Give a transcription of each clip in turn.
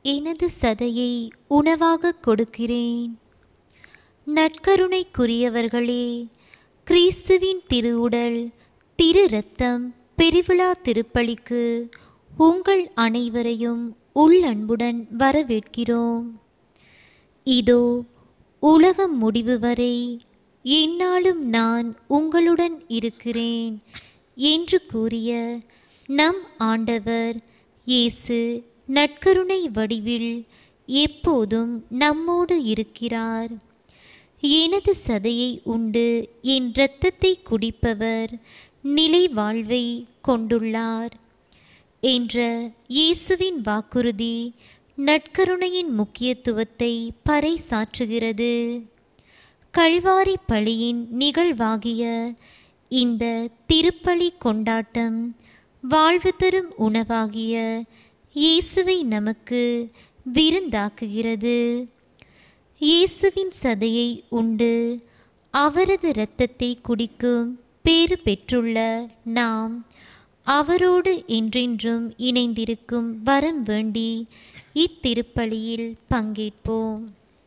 எனது சதையை உணவாக கொடுக்கிறேன் நற்கருணைக்குரியவர்களே கிறிஸ்துவின் திருவுடல் திரு ரத்தம் பெருவிழா திருப்பலிக்கு உங்கள் அனைவரையும் உள்ளன்புடன் வரவேற்கிறோம் இதோ உலகம் முடிவு வரை எந்நாளும் நான் உங்களுடன் இருக்கிறேன் என்று கூறிய நம் ஆண்டவர் இயேசு நற்கருணை வடிவில் எப்போதும் நம்மோடு இருக்கிறார் எனது சதையை உண்டு என் இரத்தத்தை குடிப்பவர் நிலை வாழ்வை கொண்டுள்ளார் என்ற இயேசுவின் வாக்குறுதி நற்கருணையின் முக்கியத்துவத்தை பறைசாற்றுகிறது கல்வாரி பலியின் நிகழ்வாகிய இந்த திருப்பலி கொண்டாட்டம் வாழ்வு தரும் உணவாகிய இயேசுவை நமக்கு விருந்தாக்குகிறது இயேசுவின் சதையை உண்டு அவரது இரத்தத்தை குடிக்கும் பேறு பெற்றுள்ள நாம் அவரோடு என்றென்றும் இணைந்திருக்கும் வரம் வேண்டி இத்திருப்பலியில் பங்கேற்போம்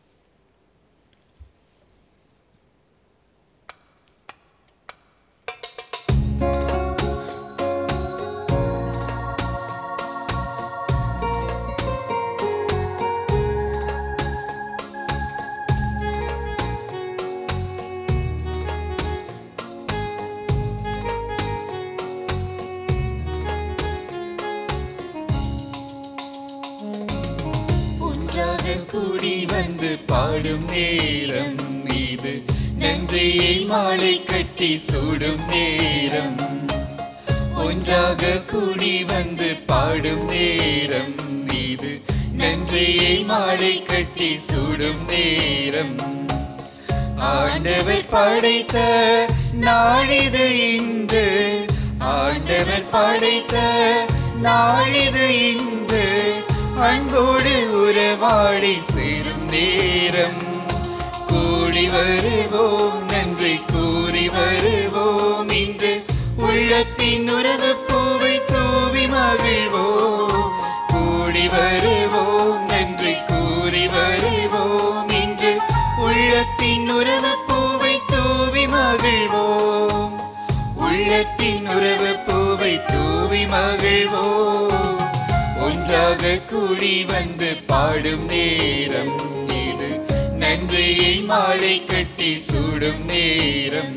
ஒன்றாக கூடி வந்து பாடும் நேரம் இது நன்றியை மாலை கட்டி சூடும் நேரம் ஒன்றாக கூடி வந்து பாடும் நேரம் இது நன்றியை மாலை கட்டி சூடும் நேரம் ஆண்டவர் படைத்த நாளிது இன்று ஆண்டவர் படைத்த நாளிது இன்று அன்போடு உறவாடி சேரும் நேரம் கூடி வருவோம் நன்றி கூறி வருவோம் இன்று உள்ளத்தின் உறவு பூவை தூவி மகிழ்வோம் கூடி வருவோம் நன்றி கூறி வருவோம் இன்று உள்ளத்தின் உறவு பூவை தூவி மகிழ்வோம் உள்ளத்தின் உறவு பூவை தூவி மகிழ்வோம் ஒன்றாக கூடி வந்து பாடும் நேரம் இது நன்றியை மாலை கட்டி சூடும் நேரம்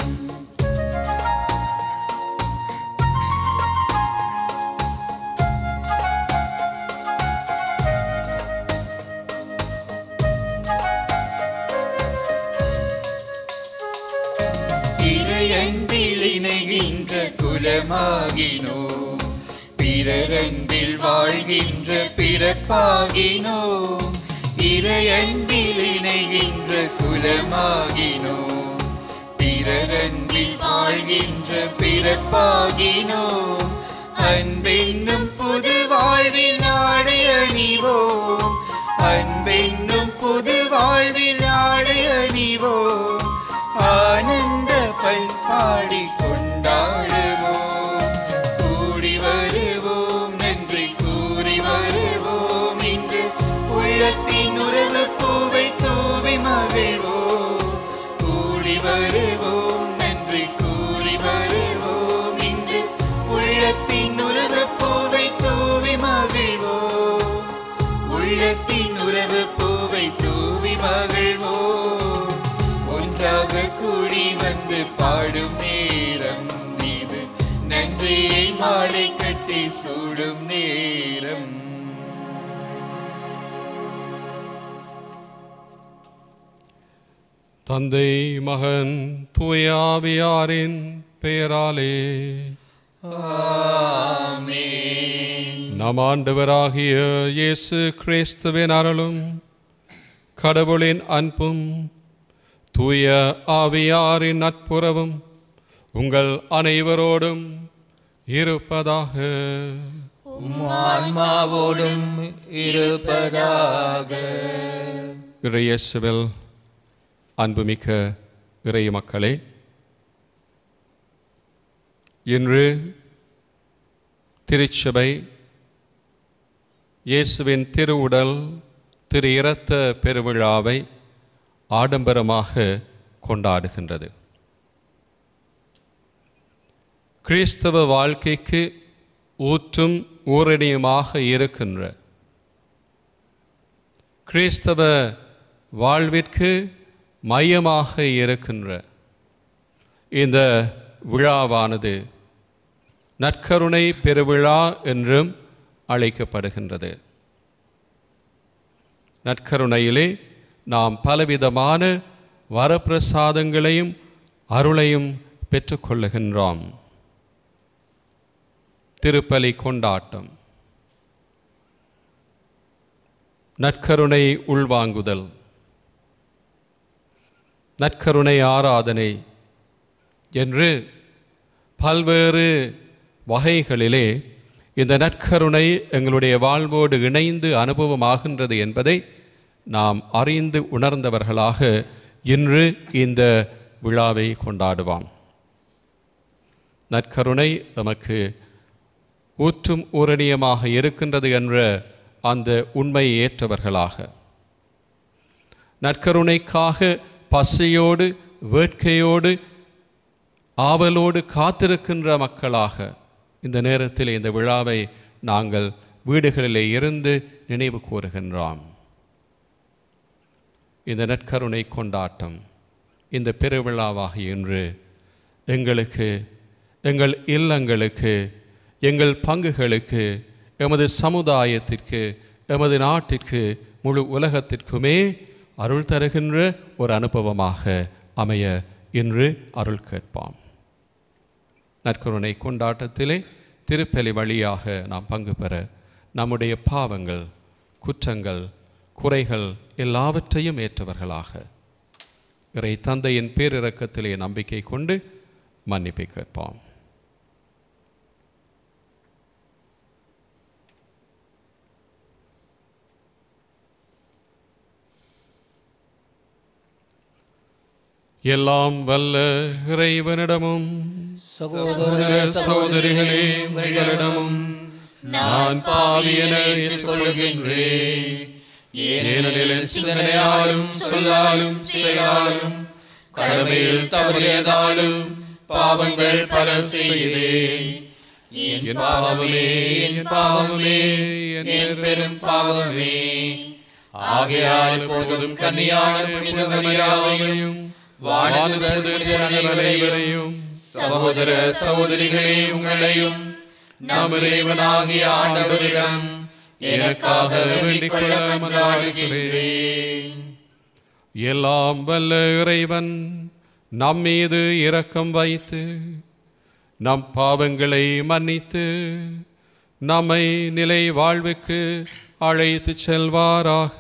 இறையன்பில் இணைகின்ற குலமாகினோ பிறரன்பில் வாழ்கின்ற பிறப்பாகினோ இறையன்பில் இணைகின்ற குலமாகினோ பிறரன்பில் வாழ்கின்ற பிறப்பாகினோ அன்பென்னும் புது வாழ்வில் நாடு அணிவோம் அன்பென்னும் புது வாழ்வில் நாடு அணிவோம் ஆனந்த பண்பாடி கொண்டாடுவோம் கூடி வருவோம் நன்றி கூறி வருவோம் இன்று உள்ளத்தின் உறவு பூவை தூவி மகிழ்வோம் கூடி வருவோம் நன்றி கூறி வருவோம் இன்று உள்ளத்தின் உறவு பூவை தூவி மகிழ்வோம் உள்ளத்தின் உறவு பூவை தூவி மகிழ்வோம் ஒன்றாக கூடி வந்து பாடும் நேரம் இது நன்றியை மாலை கட்டி சூடும் நேரம் தந்தை மகன் தூயாவியாரின் பெயராலே நம் ஆண்டவராகிய இயேசு கிறிஸ்துவின் அருளும் கடவுளின் அன்பும் தூய ஆவியாரின் நட்புறவும் உங்கள் அனைவரோடும் இருப்பதாக ஆன்மாவோடும் இருப்பதாக இறையேசுவில் அன்புமிக்க இறை மக்களே இன்று திருச்சபை இயேசுவின் திருவுடல் திரு இரத்த பெருவிழாவை ஆடம்பரமாக கொண்டாடுகின்றது கிறிஸ்தவ வாழ்க்கைக்கு ஊற்றும் ஊரணியுமாக இருக்கின்ற கிறிஸ்தவ வாழ்விற்கு மையமாக இருக்கின்ற இந்த விழாவானது நற்கருணை பெருவிழா என்றும் அழைக்கப்படுகின்றது நற்கருணையிலே நாம் பலவிதமான வரப்பிரசாதங்களையும் அருளையும் பெற்றுக்கொள்ளுகின்றோம் திருப்பலி கொண்டாட்டம் நற்கருணை உள்வாங்குதல் நற்கருணை ஆராதனை என்று பல்வேறு வகைகளிலே இந்த நற்கருணை எங்களுடைய வாழ்வோடு இணைந்து அனுபவமாகின்றது என்பதை நாம் அறிந்து உணர்ந்தவர்களாக இன்று இந்த விழாவை கொண்டாடுவோம் நற்கருணை நமக்கு ஊற்றும் ஊரணியமாக இருக்கின்றது என்ற அந்த உண்மையை ஏற்றவர்களாக நற்கருணைக்காக பசியோடு வேட்கையோடு ஆவலோடு காத்திருக்கின்ற மக்களாக இந்த நேரத்தில் இந்த விழாவை நாங்கள் வீடுகளிலே இருந்து நினைவு கூறுகின்றோம் இந்த நற்கருணை கொண்டாட்டம் இந்த பெருவிழாவாக இன்று எங்களுக்கு எங்கள் இல்லங்களுக்கு எங்கள் பங்குகளுக்கு எமது சமுதாயத்திற்கு எமது நாட்டிற்கு முழு உலகத்திற்குமே அருள் தருகின்ற ஒரு அனுபவமாக அமைய இன்று அருள் கேட்பாம் நற்கருணை கொண்டாட்டத்திலே திருப்பலி வழியாக நாம் பங்கு பெற நம்முடைய பாவங்கள் குற்றங்கள் குறைகள் எல்லாவற்றையும் ஏற்றவர்களாக இறை தந்தையின் பேரிரக்கத்திலே நம்பிக்கை கொண்டு மன்னிப்பை கேட்போம் எல்லாம் வல்ல இறைவனிடமும் சகோதர சகோதரிகளே உங்களிடமும் நான் பாவி என ஏற்றுக்கொள்கின்றேன் ஏனெனில் என் சிந்தனையாலும் சொல்லாலும் செயலாலும் கடமையில் தவறியதாலும் பாவங்கள் பல செய்தேன் என் பாவமே என் பாவமே என் பெரும் பாவமே ஆகையால் எப்போதும் கன்னியான புனித மரியாதையும் வானதூதர்கள் அனைவரையும் சகோதர சகோதரிகளே உங்களையும் நம் இறைவனாகிய ஆண்டவரிடம் எனக்காக வேண்டிக் கொள்ள மன்றாடுகின்றேன் எல்லாம் வல்ல இறைவன் நம் மீது இரக்கம் வைத்து நம் பாவங்களை மன்னித்து நம்மை நிலை வாழ்வுக்கு அழைத்து செல்வாராக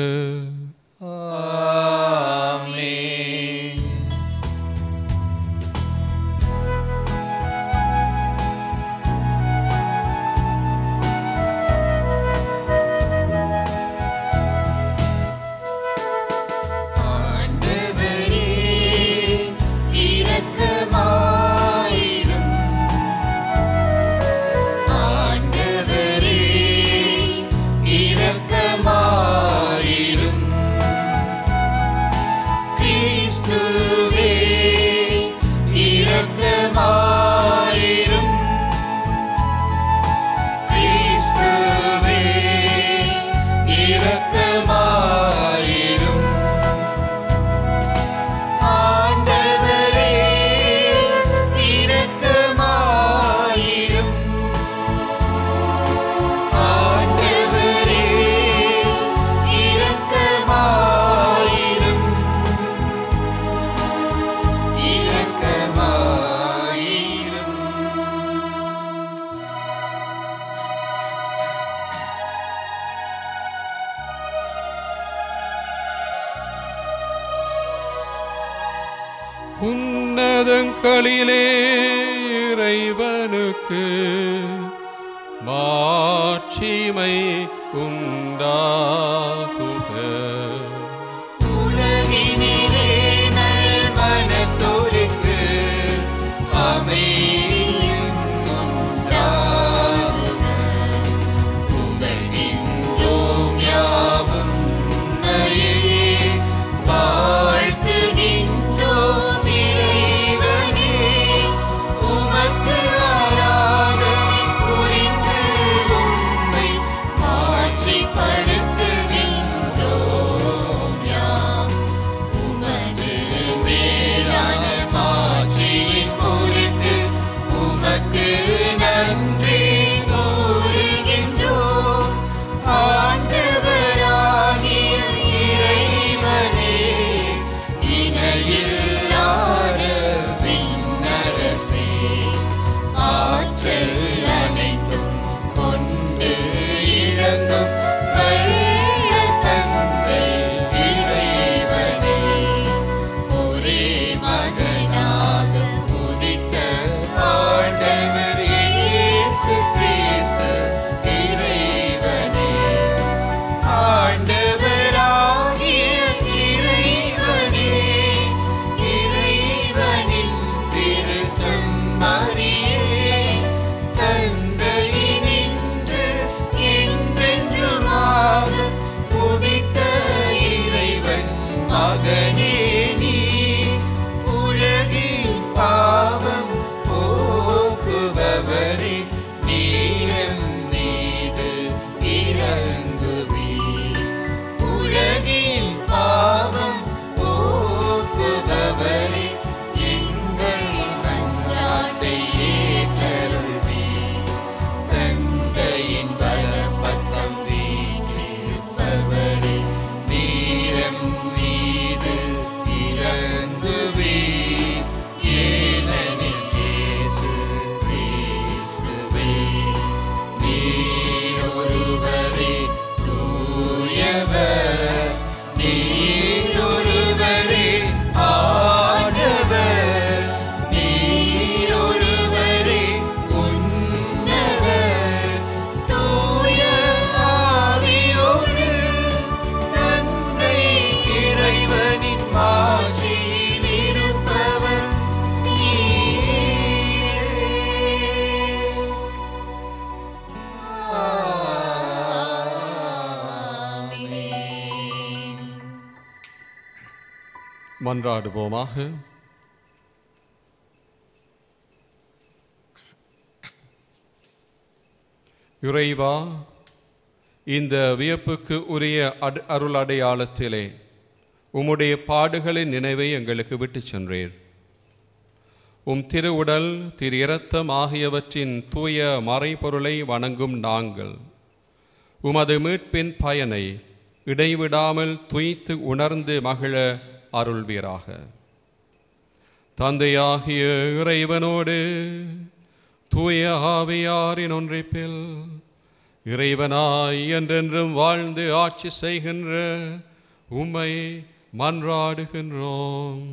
ஆண்டவரே இரக்கமாயிரும் ஆண்டவரே இரக்கமாயிரும் கிறிஸ்துவே இரக்கமாயிரும் கிறிஸ்துவே இரக்கமாயிரும் ஆண்டவரே இரக்கமாயிரும் ஆண்டவரே இரக்கமாயிரும் இரக்கமாயிரும் உன்னதங்களிலே இறைவனுக்கு மாட்சிமை உண்டாகுக உலகினிலே நல்மனத்தோருக்கு அமைதியும் உண்டாகுக. புகழ்கின்ற அரசே ஆற்றல் அனைத்தும் கொண்டு இறங்கும் வல்ல தந்தை இறைவனே ஒரே மகனாக உதித்த ஆண்டவர் இயேசு கிறிஸ்து இறைவனே ஆண்டவராகிய இறைவனே இறைவனின் திருசம்மறியே தந்தையினின்று என்றென்றுமாக உதித்த இறைவன் மகனே நீ உலகின் பாவம் போக்குபவரே நீரம் மீது இறங்குவீர் உலகின் பாவம் போக்குபவரே எங்கள் மன்றாட்டை ஏற்றருள்வீர் தந்தையின் பலப்பக்கம் வீற்றிருப்பவரே நீரம் மீது இறங்குவீர் ஏனெனில் இயேசு கிறிஸ்துவே நீரொருவரே தூயவர் நீரொருவரே ஆண்டவர் நீரொருவரே உன்னவர் தூய ஆவியோடு தந்தை இறைவனின் மாட்சியில் இருப்பவர் நீரே. மன்றாடுவோமாக இறைவா இந்த வியப்புக்கு உரிய அடு அருள் அடையாளத்திலே உம்முடைய பாடுகளின் நினைவை எங்களுக்கு விட்டுச் சென்றீர் உம் திருவுடல் திரு இரத்தம் ஆகியவற்றின் தூய மறைபொருளை வணங்கும் நாங்கள் உமது மீட்பின் பயனை இடைவிடாமல் துய்த்து உணர்ந்து மகிழ அருள்வீராக தந்தையாகிய இறைவனோடு தூய ஆவியாரின் ஒன்றிப்பில் இறைவனாய் என்றென்றும் வாழ்ந்து ஆட்சி செய்கின்ற உம்மை மன்றாடுகின்றோம்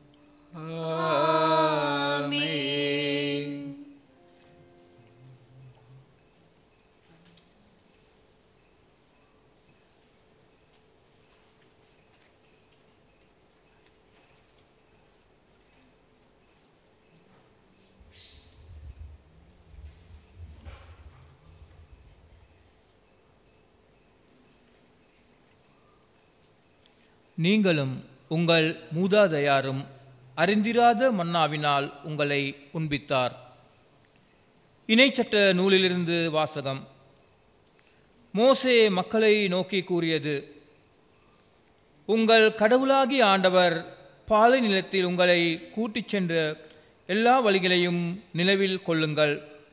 நீங்களும் உங்கள் மூதாதையாரும் அறிந்திராத மன்னாவினால் உங்களை உண்பித்தார் இணைச்சட்ட நூலிலிருந்து வாசகம் மோசே மக்களை நோக்கி கூறியது உங்கள் கடவுளாகி ஆண்டவர் பாலை நிலத்தில் உங்களை கூட்டிச் சென்ற எல்லா வழிகளையும் நினைவில் கொள்ளுங்கள்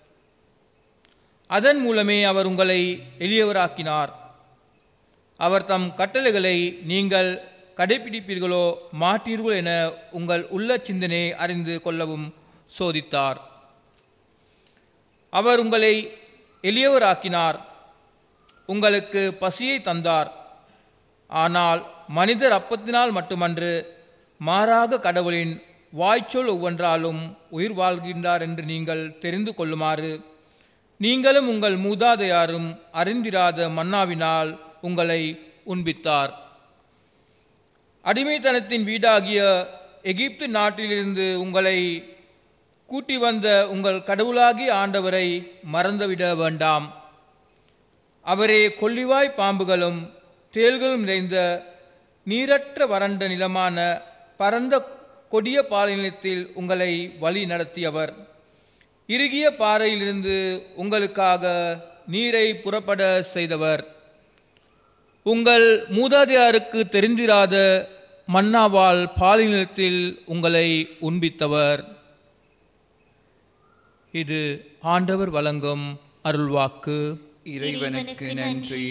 அதன் மூலமே அவர் உங்களை எளியவராக்கினார் அவர் தம் கட்டளைகளை நீங்கள் கடைபிடிப்பீர்களோ மாட்டீர்கள் என உங்கள் உள்ள சிந்தனை அறிந்து கொள்ளவும் சோதித்தார் அவர் உங்களை எளியவராக்கினார் உங்களுக்கு பசியை தந்தார் ஆனால் மனிதர் அப்பத்தினால் மட்டுமன்று மாறாக கடவுளின் வாய்ச்சொல் ஒவ்வொன்றாலும் உயிர் வாழ்கின்றார் என்று நீங்கள் தெரிந்து கொள்ளுமாறு நீங்களும் உங்கள் மூதாதையாரும் அறிந்திராத மன்னாவினால் உங்களை உண்பித்தார் அடிமைத்தனத்தின் வீடாகிய எகிப்து நாட்டிலிருந்து உங்களை கூட்டி வந்த உங்கள் கடவுளாகிய ஆண்டவரை மறந்துவிட வேண்டாம் அவரே கொள்ளிவாய் பாம்புகளும் தேள்களும் நிறைந்த நீரற்ற வறண்ட நிலமான பரந்த கொடிய பாலைநிலத்தில் உங்களை வழி நடத்தியவர் இறுகிய பாறையிலிருந்து உங்களுக்காக நீரை புறப்பட செய்தவர் உங்கள் மூதாதையாருக்கு தெரிந்திராத மன்னாவால் பாலினத்தில் உங்களை உண்பித்தவர் இது ஆண்டவர் வழங்கும் அருள்வாக்கு இறைவனுக்கு நன்றி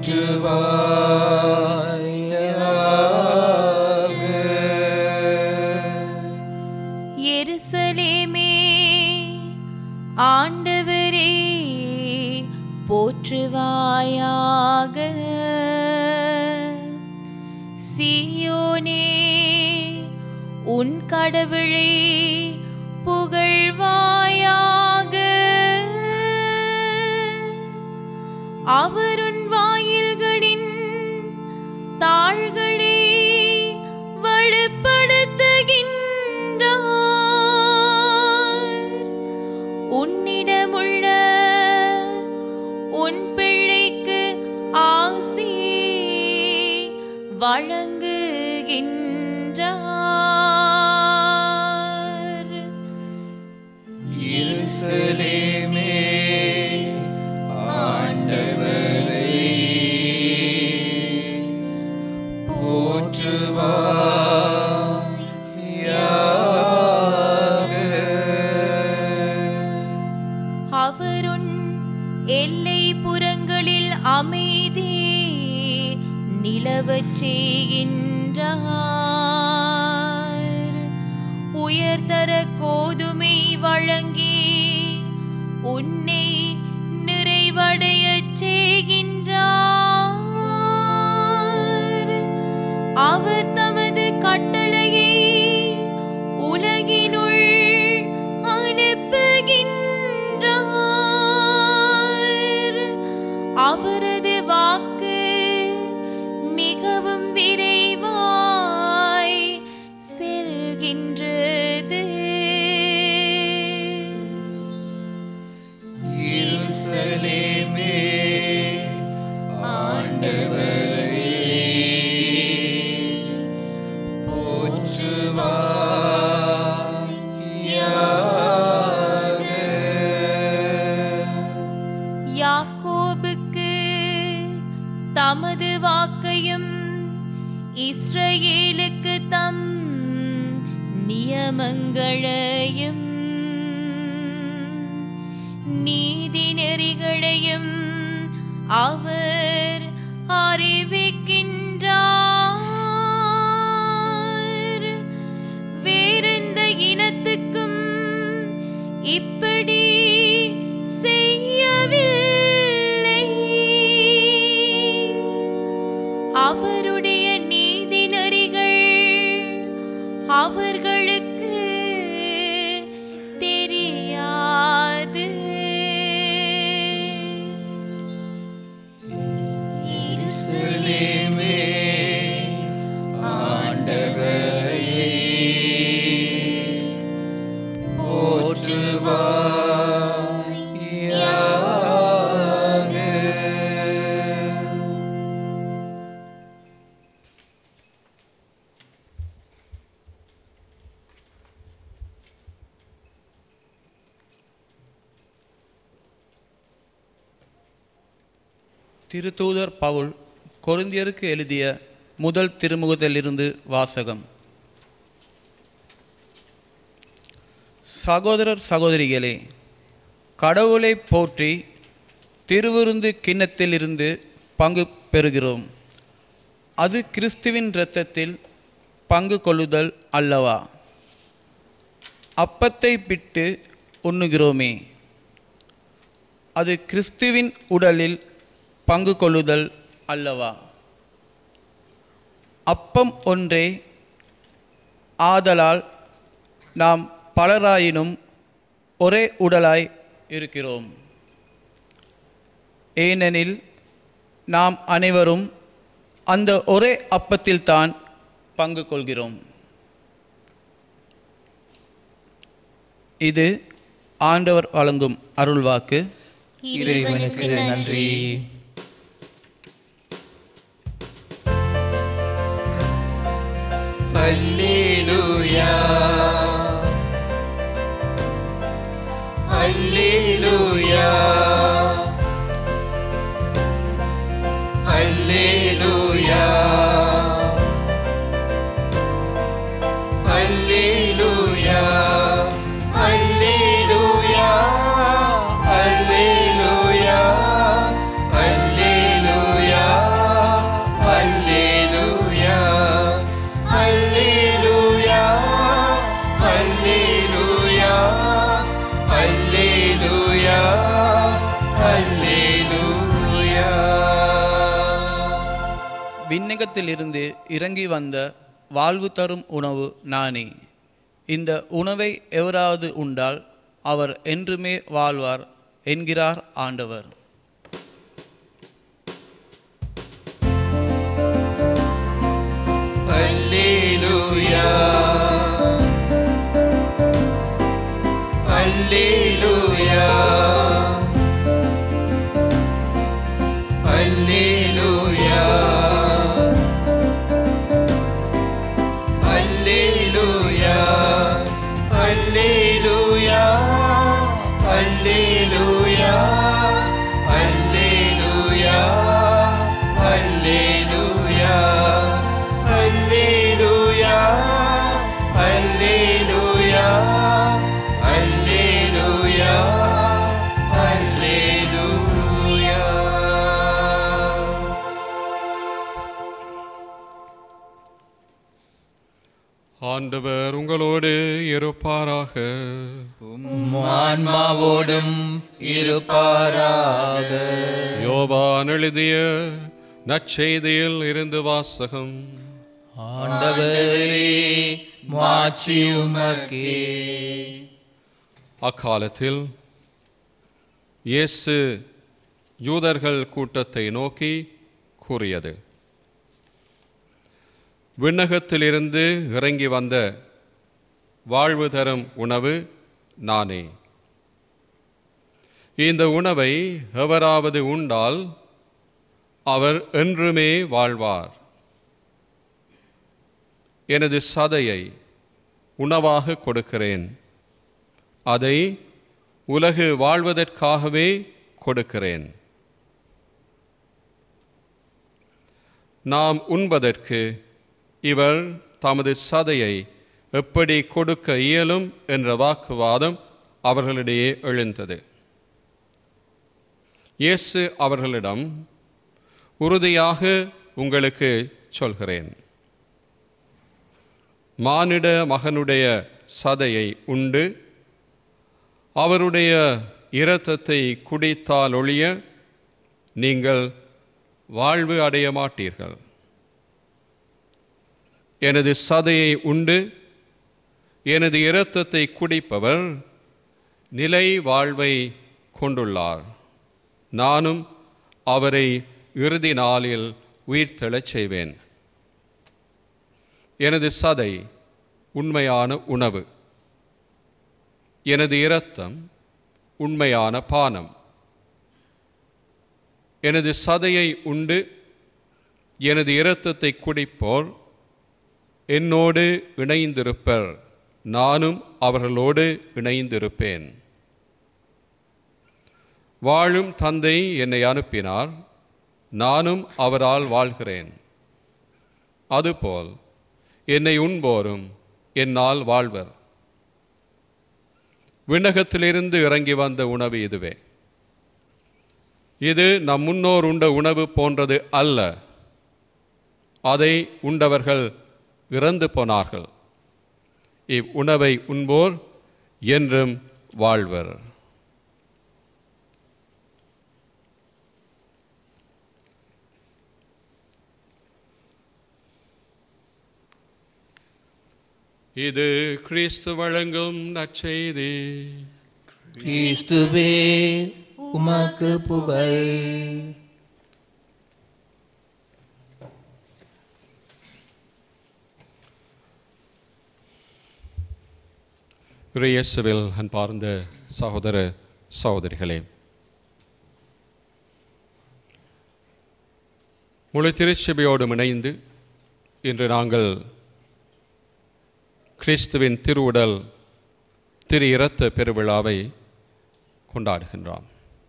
எருசலேமே ஆண்டவரே போற்றுவாயாக சீயோனே உன் கடவுளை புகழ்வாயாக அவருன் வாயில்களின் தாள்களை வலுப்படுத்துகின்றார் உன்னிடமுள்ள உன் பிள்ளைக்கு ஆசி வழங்குகின்றார் எருசலேமே ஆண்டவரை போற்றுவாயாக அவருன் எல்லை புறங்களில் அமைதி நிலவச் செய்கின்றார் உயர்தர கோதுமை வழங்கி உன்னை நிறைவடையச் செய்கின்றார் அவர் தமது கட்டளையை உலகினுள் அனுப்புகின்றார் அவரது வாக்கு மிகவும் விரைவாய் செல்கின்றது எருசலேமே ஆண்டவரை போற்றுவாயாக யாக்கோபுக்கு தமது வாக்கையும் இஸ்ரவேலுக்கு தம் நியமங்களையும் நீதி நெறிகளையும் அவர் அறிவிக்கின்றார் வேறெந்த இனத்துக்கும் இப்படி செய்யவில்லை அவருடைய நீதி நெறிகள் அவர்களுக்கு தெரியாது எருசலேமே ஆண்டவரை போற்றுவாயாக திருத்தூதர் பவுல் கொரிந்தியருக்கு எழுதிய முதல் திருமுகத்திலிருந்து வாசகம் சகோதரர் சகோதரிகளே கடவுளை போற்றி திருவிருந்து கிண்ணத்திலிருந்து பங்கு பெறுகிறோம் அது கிறிஸ்துவின் இரத்தத்தில் பங்கு கொள்ளுதல் அல்லவா அப்பத்தை பிட்டு உண்ணுகிறோமே அது கிறிஸ்துவின் உடலில் பங்கு கொள்ளுதல் அல்லவா அப்பம் ஒன்றே ஆதலால் நாம் பலராயினும் ஒரே உடலாய் இருக்கிறோம் ஏனெனில் நாம் அனைவரும் அந்த ஒரே அப்பத்தில்தான் பங்கு கொள்கிறோம் இது ஆண்டவர் வழங்கும் அருள்வாக்கு இறைவனுக்கு நன்றி அல்லேலூயா அல்லேலூயா அல்லேலூயா அல்லேலூயா அல்லேலூயா அல்லேலூயா அல்லேலூயா விண்ணகத்திலிருந்து இறங்கி வந்த வாழ்வு தரும் உணவு நானே இந்த உணவை எவராவது உண்டால் அவர் என்றுமே வாழ்வார் என்கிறார் ஆண்டவர் அல்லேலூயா அல்லேலூயா அல்லேலூயா அல்லேலூயா அல்லேலூயா அல்லேலூயா அல்லேலூயா அல்லேலூயா அல்லேலூயா அல்லேலூயா அல்லேலூயா அல்லேலூயா ஆண்டவர் உங்களோடு இருப்பாராக உம் ஆன்மாவோடும் இருப்பாராக யோவான் எழுதிய நற்செய்தியில் இருந்து வாசகம் ஆண்டவரே மாட்சியுமக்கே அக்காலத்தில் இயேசு யூதர்கள் கூட்டத்தை நோக்கி கூறியது விண்ணகத்திலிருந்து இறங்கி வந்த வாழ்வு தரும் உணவு நானே இந்த உணவை எவராவது உண்டால் அவர் என்றுமே வாழ்வார் எனது சதையை உணவாக கொடுக்கிறேன் அதை உலகு வாழ்வதற்காகவே கொடுக்கிறேன் நாம் உண்பதற்கு இவர் தமது சதையை எப்படி கொடுக்க இயலும் என்ற வாக்குவாதம் அவர்களிடையே எழுந்தது இயேசு அவர்களிடம் உறுதியாக உங்களுக்கு சொல்கிறேன் மானிட மகனுடைய சதையை உண்டு அவருடைய இரத்தத்தை குடித்தால் ஒழிய நீங்கள் வாழ்வு அடைய மாட்டீர்கள் எனது சதையை உண்டு எனது இரத்தத்தை குடிப்பவர் நிலை வாழ்வை கொண்டுள்ளார் நானும் அவரை இறுதி நாளில் உயிர்த்தெழச் செய்வேன் எனது சதை உண்மையான உணவு எனது இரத்தம் உண்மையான பானம் எனது சதையை உண்டு எனது இரத்தத்தை குடிப்போர் என்னோடு இணைந்திருப்பர் நானும் அவர்களோடு இணைந்திருப்பேன் வாழும் தந்தை என்னை அனுப்பினார் நானும் அவரால் வாழ்கிறேன் அதுபோல் என்னை உண்போரும் என்னால் வாழ்வர் விண்ணகத்திலிருந்து இறங்கி வந்த உணவு இதுவே இது நம் முன்னோர் உண்ட உணவு போன்றது அல்ல அதை உண்டவர்கள் இறந்து போனார்கள் இவ் உணவை உண்போர் என்றும் வாழ்வர் இது கிறிஸ்து வழங்கும் நற்செய்தி கிறிஸ்துவே உமக்கு புகழ் இயேசுவில் அன்பார்ந்த சகோதர சகோதரிகளே முழு திருச்சபையோடு இணைந்து இன்று நாங்கள் கிறிஸ்துவின் திருவுடல் திரு இரத்த பெருவிழாவை கொண்டாடுகின்றோம்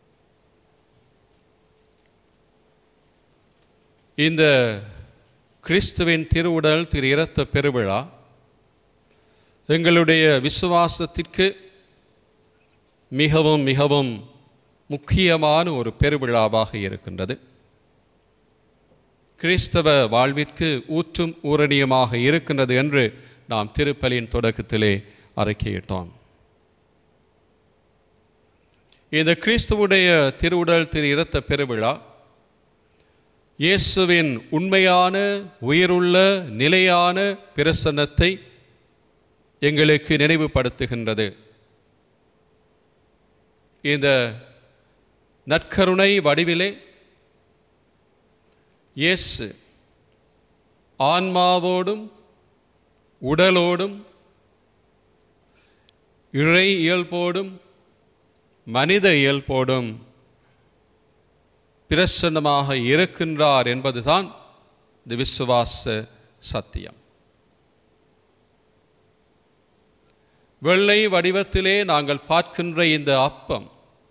இந்த கிறிஸ்துவின் திருவுடல் திரு இரத்த பெருவிழா எங்களுடைய விசுவாசத்திற்கு மிகவும் மிகவும் முக்கியமான ஒரு பெருவிழாவாக இருக்கின்றது கிறிஸ்தவ வாழ்விற்கு ஊற்றும் ஊரணியமாக இருக்கின்றது என்று நாம் திருப்பலியின் தொடக்கத்திலே அறிக்கையிட்டோம் இந்த கிறிஸ்துவுடைய திருவுடல் திரு இரத்த பெருவிழா இயேசுவின் உண்மையான உயிருள்ள நிலையான பிரசன்னத்தை எங்களுக்கு நினைவுபடுத்துகின்றது இந்த நற்கருணை வடிவிலே இயேசு ஆன்மாவோடும் உடலோடும் இறை இயல்போடும் மனித இயல்போடும் பிரசன்னமாக இருக்கின்றார் என்பதுதான் இந்த விசுவாச சத்தியம் வெள்ளை வடிவத்திலே நாங்கள் பார்க்கின்ற இந்த அப்பம்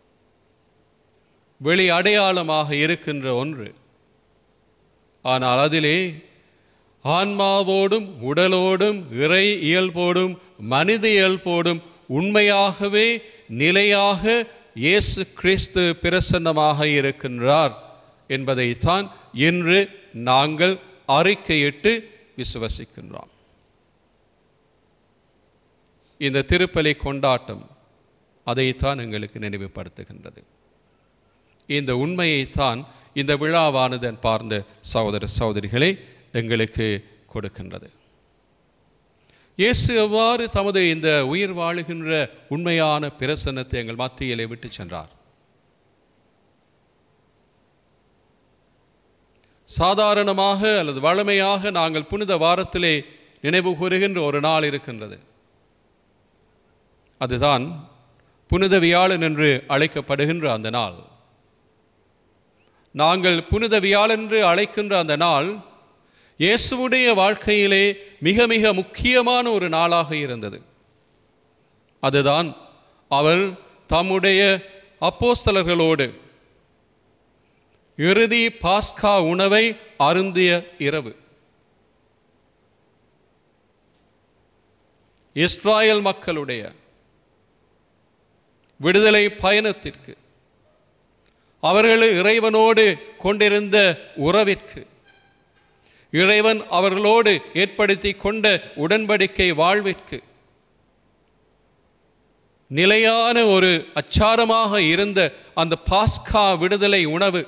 வெளி அடையாளமாக இருக்கின்ற ஒன்று ஆனால் அதிலே ஆன்மாவோடும் உடலோடும் இறை இயல்போடும் மனித இயல்போடும் உண்மையாகவே நிலையாக இயேசு கிறிஸ்து பிரசன்னமாக இருக்கின்றார் என்பதைத்தான் இன்று நாங்கள் அறிக்கையிட்டு விசுவசிக்கின்றோம் இந்த திருப்பலி கொண்டாட்டம் அதைத்தான் எங்களுக்கு நினைவுபடுத்துகின்றது இந்த உண்மையைத்தான் இந்த விழாவானது பார்ந்த சகோதர சகோதரிகளை எங்களுக்கு கொடுக்கின்றது இயேசு எவ்வாறு தமது இந்த உயிர் வாழுகின்ற உண்மையான பிரசன்னத்தை எங்கள் மத்தியிலே விட்டு சென்றார் சாதாரணமாக அல்லது வழமையாக நாங்கள் புனித வாரத்திலே நினைவு கூறுகின்ற ஒரு நாள் இருக்கின்றது அதுதான் புனித வியாழன் என்று அழைக்கப்படுகின்ற அந்த நாள் நாங்கள் புனித வியாழன் என்று அழைக்கின்ற அந்த நாள் இயேசுவுடைய வாழ்க்கையிலே மிக மிக முக்கியமான ஒரு நாளாக இருந்தது அதுதான் அவர் தம்முடைய அப்போஸ்தலர்களோடு இறுதி பாஸ்கா உணவை அருந்திய இரவு இஸ்ராயல் மக்களுடைய விடுதலை பயணத்திற்கு அவர்கள் இறைவனோடு கொண்டிருந்த உறவிற்கு இறைவன் அவர்களோடு ஏற்படுத்தி கொண்ட உடன்படிக்கை வாழ்விற்கு நிலையான ஒரு அச்சாரமாக இருந்த அந்த பாஸ்கா விடுதலை உணவு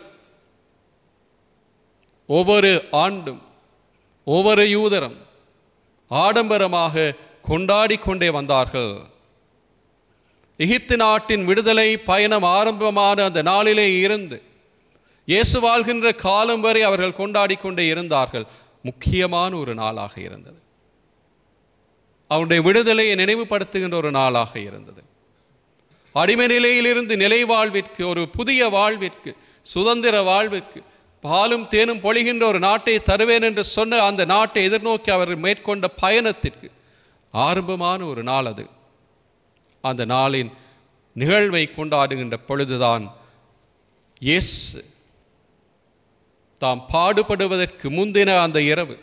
ஒவ்வொரு ஆண்டும் ஒவ்வொரு யூதரும் ஆடம்பரமாக கொண்டாடி கொண்டே வந்தார்கள் எகிப்து நாட்டின் விடுதலை பயணம் ஆரம்பமான அந்த நாளிலே இருந்து இயேசு வாழ்கின்ற காலம் வரை அவர்கள் கொண்டாடி கொண்டே இருந்தார்கள் முக்கியமான ஒரு நாளாக இருந்தது அவருடைய விடுதலையை நினைவுபடுத்துகின்ற ஒரு நாளாக இருந்தது அடிமை நிலையிலிருந்து நிலை வாழ்விற்கு ஒரு புதிய வாழ்விற்கு சுதந்திர வாழ்வுக்கு பாலும் தேனும் பொழிகின்ற ஒரு நாட்டை தருவேன் என்று சொன்ன அந்த நாட்டை எதிர்நோக்கி அவர் மேற்கொண்ட பயணத்திற்கு ஆரம்பமான ஒரு நாள் அது அந்த நாளின் நிகழ்வை கொண்டாடுகின்ற பொழுதுதான் இயேசு தாம் பாடுபடுவதற்கு முந்தின அந்த இரவு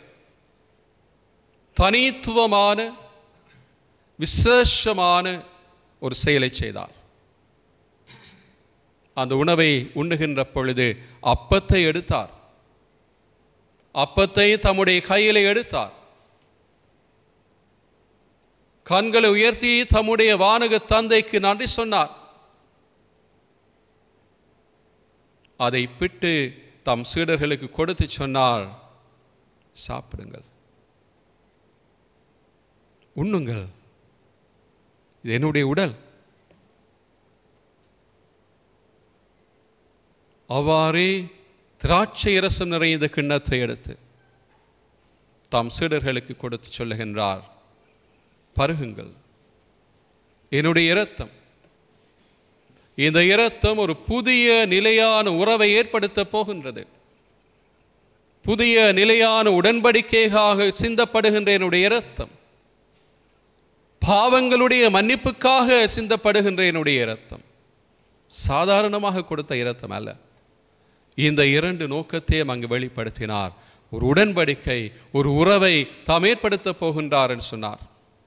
தனித்துவமான விசேஷமான ஒரு செயலை செய்தார் அந்த உணவை உண்ணுகின்ற பொழுது அப்பத்தை எடுத்தார் அப்பத்தை தம்முடைய கையிலே எடுத்தார் கண்களை உயர்த்தி தம்முடைய வானக தந்தைக்கு நன்றி சொன்னார் அதை பிட்டு தம் சீடர்களுக்கு கொடுத்து சொன்னார் சாப்பிடுங்கள் உண்ணுங்கள் இது என்னுடைய உடல் அவ்வாறே திராட்சை ரசம் நிறைந்த கிண்ணத்தை எடுத்து தாம் சீடர்களுக்கு கொடுத்து சொல்லுகின்றார் பருகுங்கள் என்னுடைய இரத்தம் இந்த இரத்தம் ஒரு புதிய நிலையான உறவை ஏற்படுத்த போகின்றது புதிய நிலையான உடன்படிக்கையாக சிந்தப்படுகின்ற என்னுடைய இரத்தம் பாவங்களுடைய மன்னிப்புக்காக சிந்தப்படுகின்ற என்னுடைய இரத்தம் சாதாரணமாக கொடுத்த இரத்தம் அல்ல இந்த இரண்டு நோக்கத்தையும் அங்கு வெளிப்படுத்தினார் ஒரு உடன்படிக்கை ஒரு உறவை தாம் ஏற்படுத்த போகின்றார் என்று சொன்னார்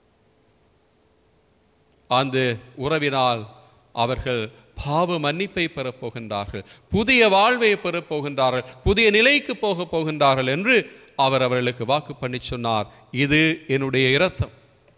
அந்த உறவினால் அவர்கள் பாவ மன்னிப்பை பெறப் போகின்றார்கள் புதிய வாழ்வை பெறப் போகின்றார்கள் புதிய நிலைக்கு போக போகின்றார்கள் என்று அவர் அவர்களுக்கு வாக்கு பண்ணி சொன்னார் இது என்னுடைய இரத்தம்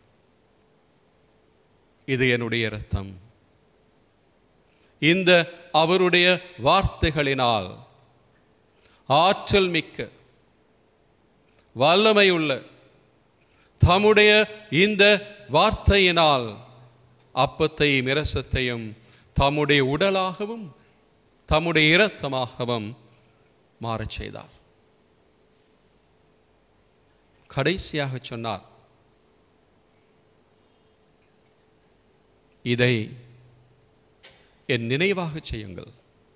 இது என்னுடைய இரத்தம் இந்த அவருடைய வார்த்தைகளினால் ஆற்றல் மிக்க வல்லமையுள்ள தம்முடைய இந்த வார்த்தையினால் அப்பத்தையும் இரசத்தையும் தம்முடைய உடலாகவும் தம்முடைய இரத்தமாகவும் மாறச் செய்தார் கடைசியாக சொன்னார் இதை என் நினைவாக செய்யுங்கள்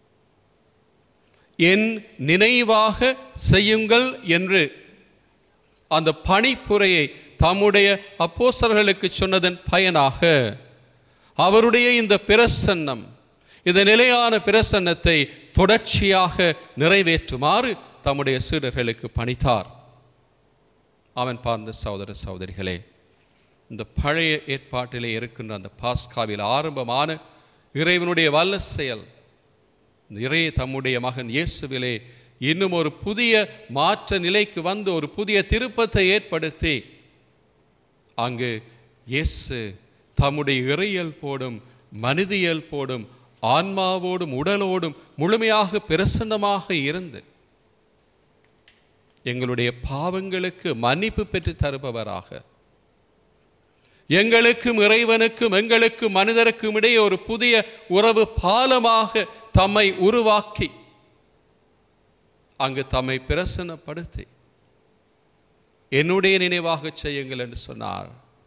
என் நினைவாக செய்யுங்கள் என்று அந்த பணிப்புரையை தம்முடைய அப்போஸ்தலர்களுக்கு சொன்னதன் பயனாக அவருடைய இந்த பிரசன்னம் இந்த நிலையான பிரசன்னத்தை தொடர்ச்சியாக நிறைவேற்றுமாறு தம்முடைய சீடர்களுக்கு பணித்தார் அவன் பார்ந்த சகோதர சகோதரிகளே இந்த பழைய ஏற்பாட்டிலே இருக்கின்ற அந்த பாஸ்காவில் ஆரம்பமான இறைவனுடைய வல்ல செயல் இந்த இறை தம்முடைய மகன் இயேசுவிலே இன்னும் ஒரு புதிய மாற்ற நிலைக்கு வந்து ஒரு புதிய திருப்பத்தை ஏற்படுத்தி அங்கு இயேசு தம்முடைய இறையல் போடும் மனிதியல் போடும் ஆன்மாவோடும் உடலோடும் முழுமையாக பிரசன்னமாக இருந்து எங்களுடைய பாவங்களுக்கு மன்னிப்பு பெற்று தருபவராக எங்களுக்கும் இறைவனுக்கும் எங்களுக்கும் மனிதருக்கும் இடையே ஒரு புதிய உறவு பாலமாக தம்மை உருவாக்கி அங்கு தம்மை பிரசன்னப்படுத்தி என்னுடைய நினைவாக செய்யுங்கள் என்று சொன்னார்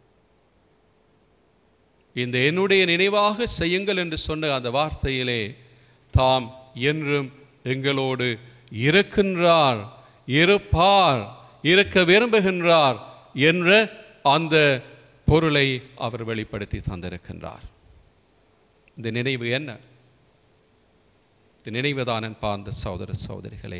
இந்த என்னுடைய நினைவாக செய்யுங்கள் என்று சொன்ன அந்த வார்த்தையிலே தாம் என்றும் எங்களோடு இருக்கின்றார் இருப்பார் இருக்க விரும்புகின்றார் என்ற அந்த பொருளை அவர் வெளிப்படுத்தி தந்திருக்கின்றார் இந்த நினைவு என்ன இந்த நினைவுதான் அந்த சகோதர சகோதரிகளே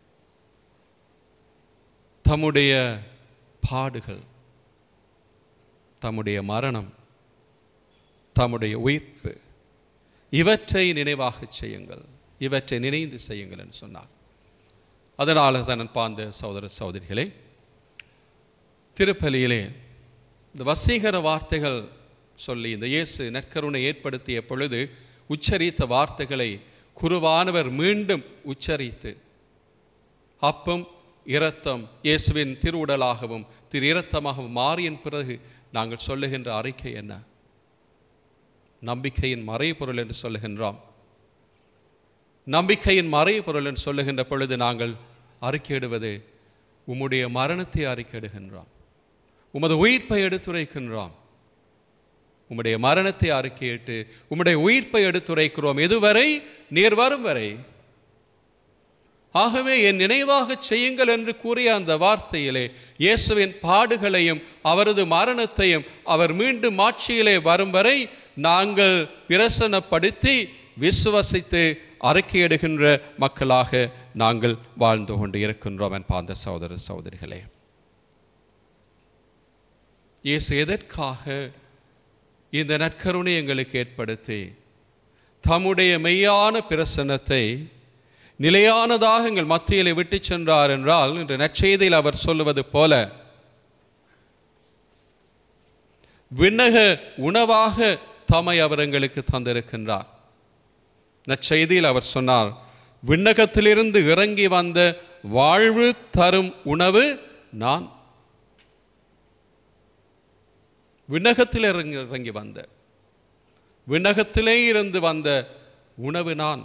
தம்முடைய பாடுகள் தம்முடைய மரணம் தம்முடைய உயிர்ப்பு இவற்றை நினைவாக செய்யுங்கள் இவற்றை நினைந்து செய்யுங்கள் என்று சொன்னார் அதனால தான் பாந்த சகோதர சகோதரிகளே திருப்பலியிலே இந்த வசீகர வார்த்தைகள் சொல்லி இந்த இயேசு நற்கருணை ஏற்படுத்திய பொழுது உச்சரித்த வார்த்தைகளை குருவானவர் மீண்டும் உச்சரித்து அப்பம் இரத்தம் இயேசுவின் திருவுடலாகவும் திரு இரத்தமாகவும் மாறியின் பிறகு நாங்கள் சொல்லுகின்ற அறிக்கை என்ன நம்பிக்கையின் மறைபொருள் என்று சொல்லுகின்றோம் நம்பிக்கையின் மறைபொருள் என்று சொல்லுகின்ற பொழுது நாங்கள் அறிக்கையிடுவது உம்முடைய மரணத்தை அறிக்கையிடுகின்றோம் உமது உயிர்ப்பை எடுத்துரைக்கின்றோம் உம்முடைய மரணத்தை அறிக்கையிட்டு உம்முடைய உயிர்ப்பை எடுத்துரைக்கிறோம் எதுவரை நீர் வரும் வரை ஆகவே என் நினைவாக செய்யுங்கள் என்று கூறிய அந்த வார்த்தையிலே இயேசுவின் பாடுகளையும் அவரது மரணத்தையும் அவர் மீண்டும் ஆட்சியிலே வரும் வரை நாங்கள் பிரசனப்படுத்தி விசுவசித்து அறிக்கையிடுகின்ற மக்களாக நாங்கள் வாழ்ந்து கொண்டு இருக்கின்றோம் என்பார்ந்த சகோதர சகோதரிகளே இயேசு எதற்காக இந்த நற்கருணை எங்களுக்கு ஏற்படுத்தி தம்முடைய மெய்யான பிரசன்னத்தை நிலையானதாக எங்கள் மத்தியிலே விட்டு சென்றார் என்றால் இன்று நற்செய்தியில் அவர் சொல்லுவது போல விண்ணக உணவாக தம்மை அவர் எங்களுக்கு தந்திருக்கின்றார் நற்செய்தியில் அவர் சொன்னார் விண்ணகத்திலிருந்து இறங்கி வந்த வாழ்வு தரும் உணவு நான் விண்ணகத்தில் இறங்கி இறங்கி வந்த விண்ணகத்திலே இருந்து வந்த உணவு நான்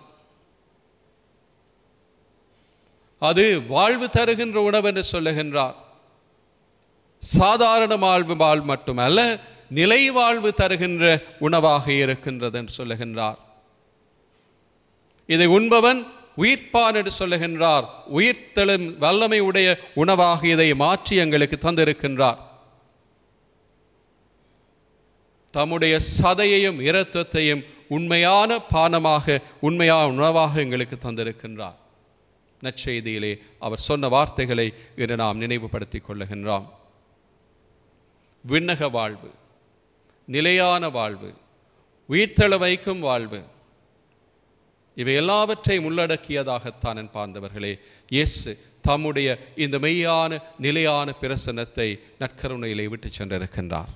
அது வாழ்வு தருகின்ற உணவு என்று சொல்லுகின்றார் சாதாரண வாழ்வு வாழ் மட்டுமல்ல நிலை வாழ்வு தருகின்ற உணவாக இருக்கின்றது என்று சொல்லுகின்றார் இதை உண்பவன் உயிர்ப்பான் என்று சொல்லுகின்றார் உயிர்த்தெழும் வல்லமை உடைய உணவாக இதை மாற்றி எங்களுக்கு தந்திருக்கின்றார் தம்முடைய சதையையும் இரத்தத்தையும் உண்மையான பானமாக உண்மையான உணவாக எங்களுக்கு தந்திருக்கின்றார் நற்செய்தியிலே அவர் சொன்ன வார்த்தைகளை இன்று நாம் நினைவுபடுத்திக் கொள்ளுகின்றோம் விண்ணக வாழ்வு நிலையான வாழ்வு உயிர்த்தெழ வைக்கும் வாழ்வு இவை எல்லாவற்றையும் உள்ளடக்கியதாகத்தான் என் பார்ந்தவர்களே இயேசு தம்முடைய இந்த மெய்யான நிலையான பிரசன்னத்தை நற்கருணையிலே விட்டு சென்றிருக்கின்றார்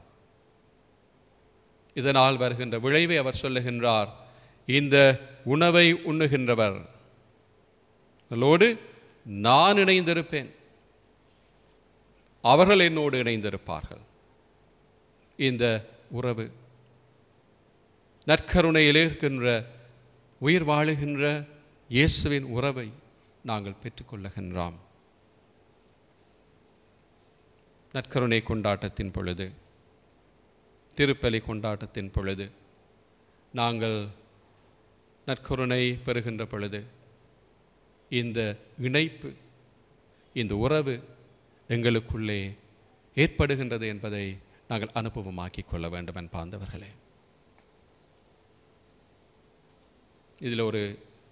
இதனால் வருகின்ற விளைவை அவர் சொல்லுகின்றார் இந்த உணவை உண்ணுகின்றவர் அதோடு நான் இணைந்திருப்பேன் அவர்கள் என்னோடு இணைந்திருப்பார்கள் இந்த உறவு நற்கருணையில் இருக்கின்ற உயிர் வாழுகின்ற இயேசுவின் உறவை நாங்கள் பெற்றுக்கொள்ளுகின்றோம் நற்கருணை கொண்டாட்டத்தின் பொழுது திருப்பலி கொண்டாட்டத்தின் பொழுது நாங்கள் நற்கருணை பெறுகின்ற பொழுது இந்த இணைப்பு இந்த உறவு எங்களுக்குள்ளே ஏற்படுகின்றது என்பதை நாங்கள் அனுபவமாக்கிக் கொள்ள வேண்டும் என்பார்ந்தவர்களே இதில் ஒரு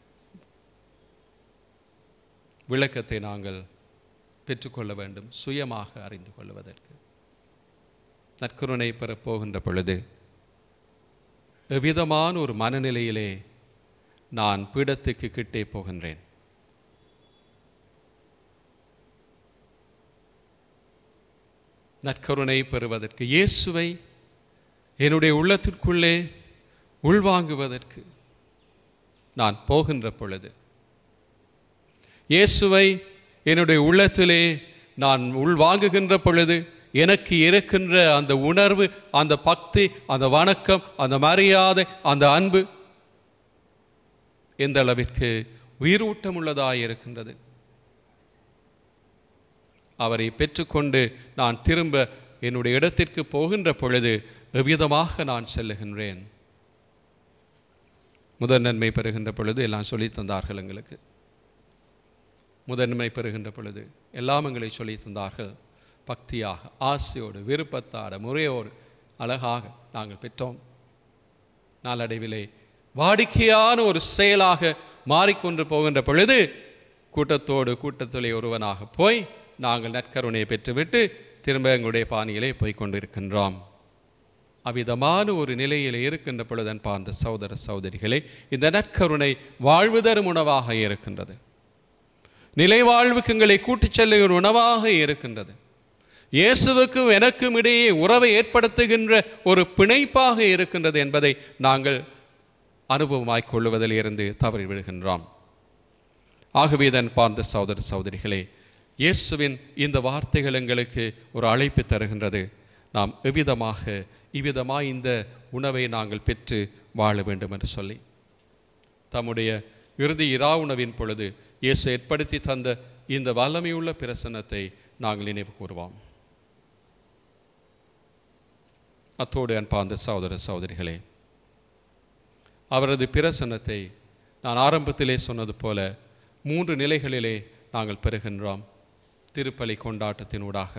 விளக்கத்தை நாங்கள் பெற்றுக்கொள்ள வேண்டும் சுயமாக அறிந்து கொள்வதற்கு நற்கருணை பெறப் போகின்ற பொழுது எவ்விதமான ஒரு மனநிலையிலே நான் பீடத்துக்கு கிட்டே போகின்றேன் நற்கருணை பெறுவதற்கு இயேசுவை என்னுடைய உள்ளத்திற்குள்ளே உள்வாங்குவதற்கு நான் போகின்ற பொழுது இயேசுவை என்னுடைய உள்ளத்திலே நான் உள்வாங்குகின்ற பொழுது எனக்கு இருக்கின்ற அந்த உணர்வு அந்த பக்தி அந்த வணக்கம் அந்த மரியாதை அந்த அன்பு எந்த அளவிற்கு உயிரூட்டம் உள்ளதாய் இருக்கின்றது அவரை பெற்றுக்கொண்டு நான் திரும்ப என்னுடைய இடத்திற்கு போகின்ற பொழுது எவ்விதமாக நான் செல்லுகின்றேன் முதல் நன்மை பெறுகின்ற பொழுது எல்லாம் சொல்லித் தந்தார்கள் எங்களுக்கு முதன்மை பெறுகின்ற பொழுது எல்லாம் எங்களை சொல்லி தந்தார்கள் பக்தியாக ஆசையோடு விருப்பத்தாட முறையோடு அழகாக நாங்கள் பெற்றோம் நாளடைவிலே வாடிக்கையான ஒரு செயலாக மாறிக்கொண்டு போகின்ற பொழுது கூட்டத்தோடு கூட்டத்திலே ஒருவனாக போய் நாங்கள் நற்கருணையை பெற்றுவிட்டு திரும்ப எங்களுடைய பாணியிலே போய் கொண்டிருக்கின்றோம் அவ்விதமான ஒரு நிலையில் இருக்கின்ற பொழுது அன்பார்ந்த சகோதர சகோதரிகளே இந்த நற்கருணை வாழ்வு தரும் உணவாக இருக்கின்றது நிலை வாழ்வுக்கு எங்களை கூட்டிச் செல்லுகிற உணவாக இருக்கின்றது இயேசுவுக்கும் எனக்கும் இடையே உறவை ஏற்படுத்துகின்ற ஒரு பிணைப்பாக இருக்கின்றது என்பதை நாங்கள் அனுபவமாய்க் கொள்வதில் இருந்து தவறி விடுகின்றோம் ஆகவே தான் பார்ந்த சகோதர சகோதரிகளே இயேசுவின் இந்த வார்த்தைகள் எங்களுக்கு ஒரு அழைப்பு தருகின்றது நாம் எவ்விதமாக இவ்விதமாக இந்த உணவை நாங்கள் பெற்று வாழ வேண்டும் என்று சொல்லி தம்முடைய இறுதி இரா உணவின் பொழுது இயேசு ஏற்படுத்தி தந்த இந்த வல்லமையுள்ள பிரசன்னத்தை நாங்கள் நினைவு கூறுவோம் அத்தோடு அன்பார்ந்த சகோதர சகோதரிகளே அவரது பிரசன்னத்தை நான் ஆரம்பத்திலே சொன்னது போல மூன்று நிலைகளிலே நாங்கள் பெறுகின்றோம் திருப்பலி கொண்டாட்டத்தினூடாக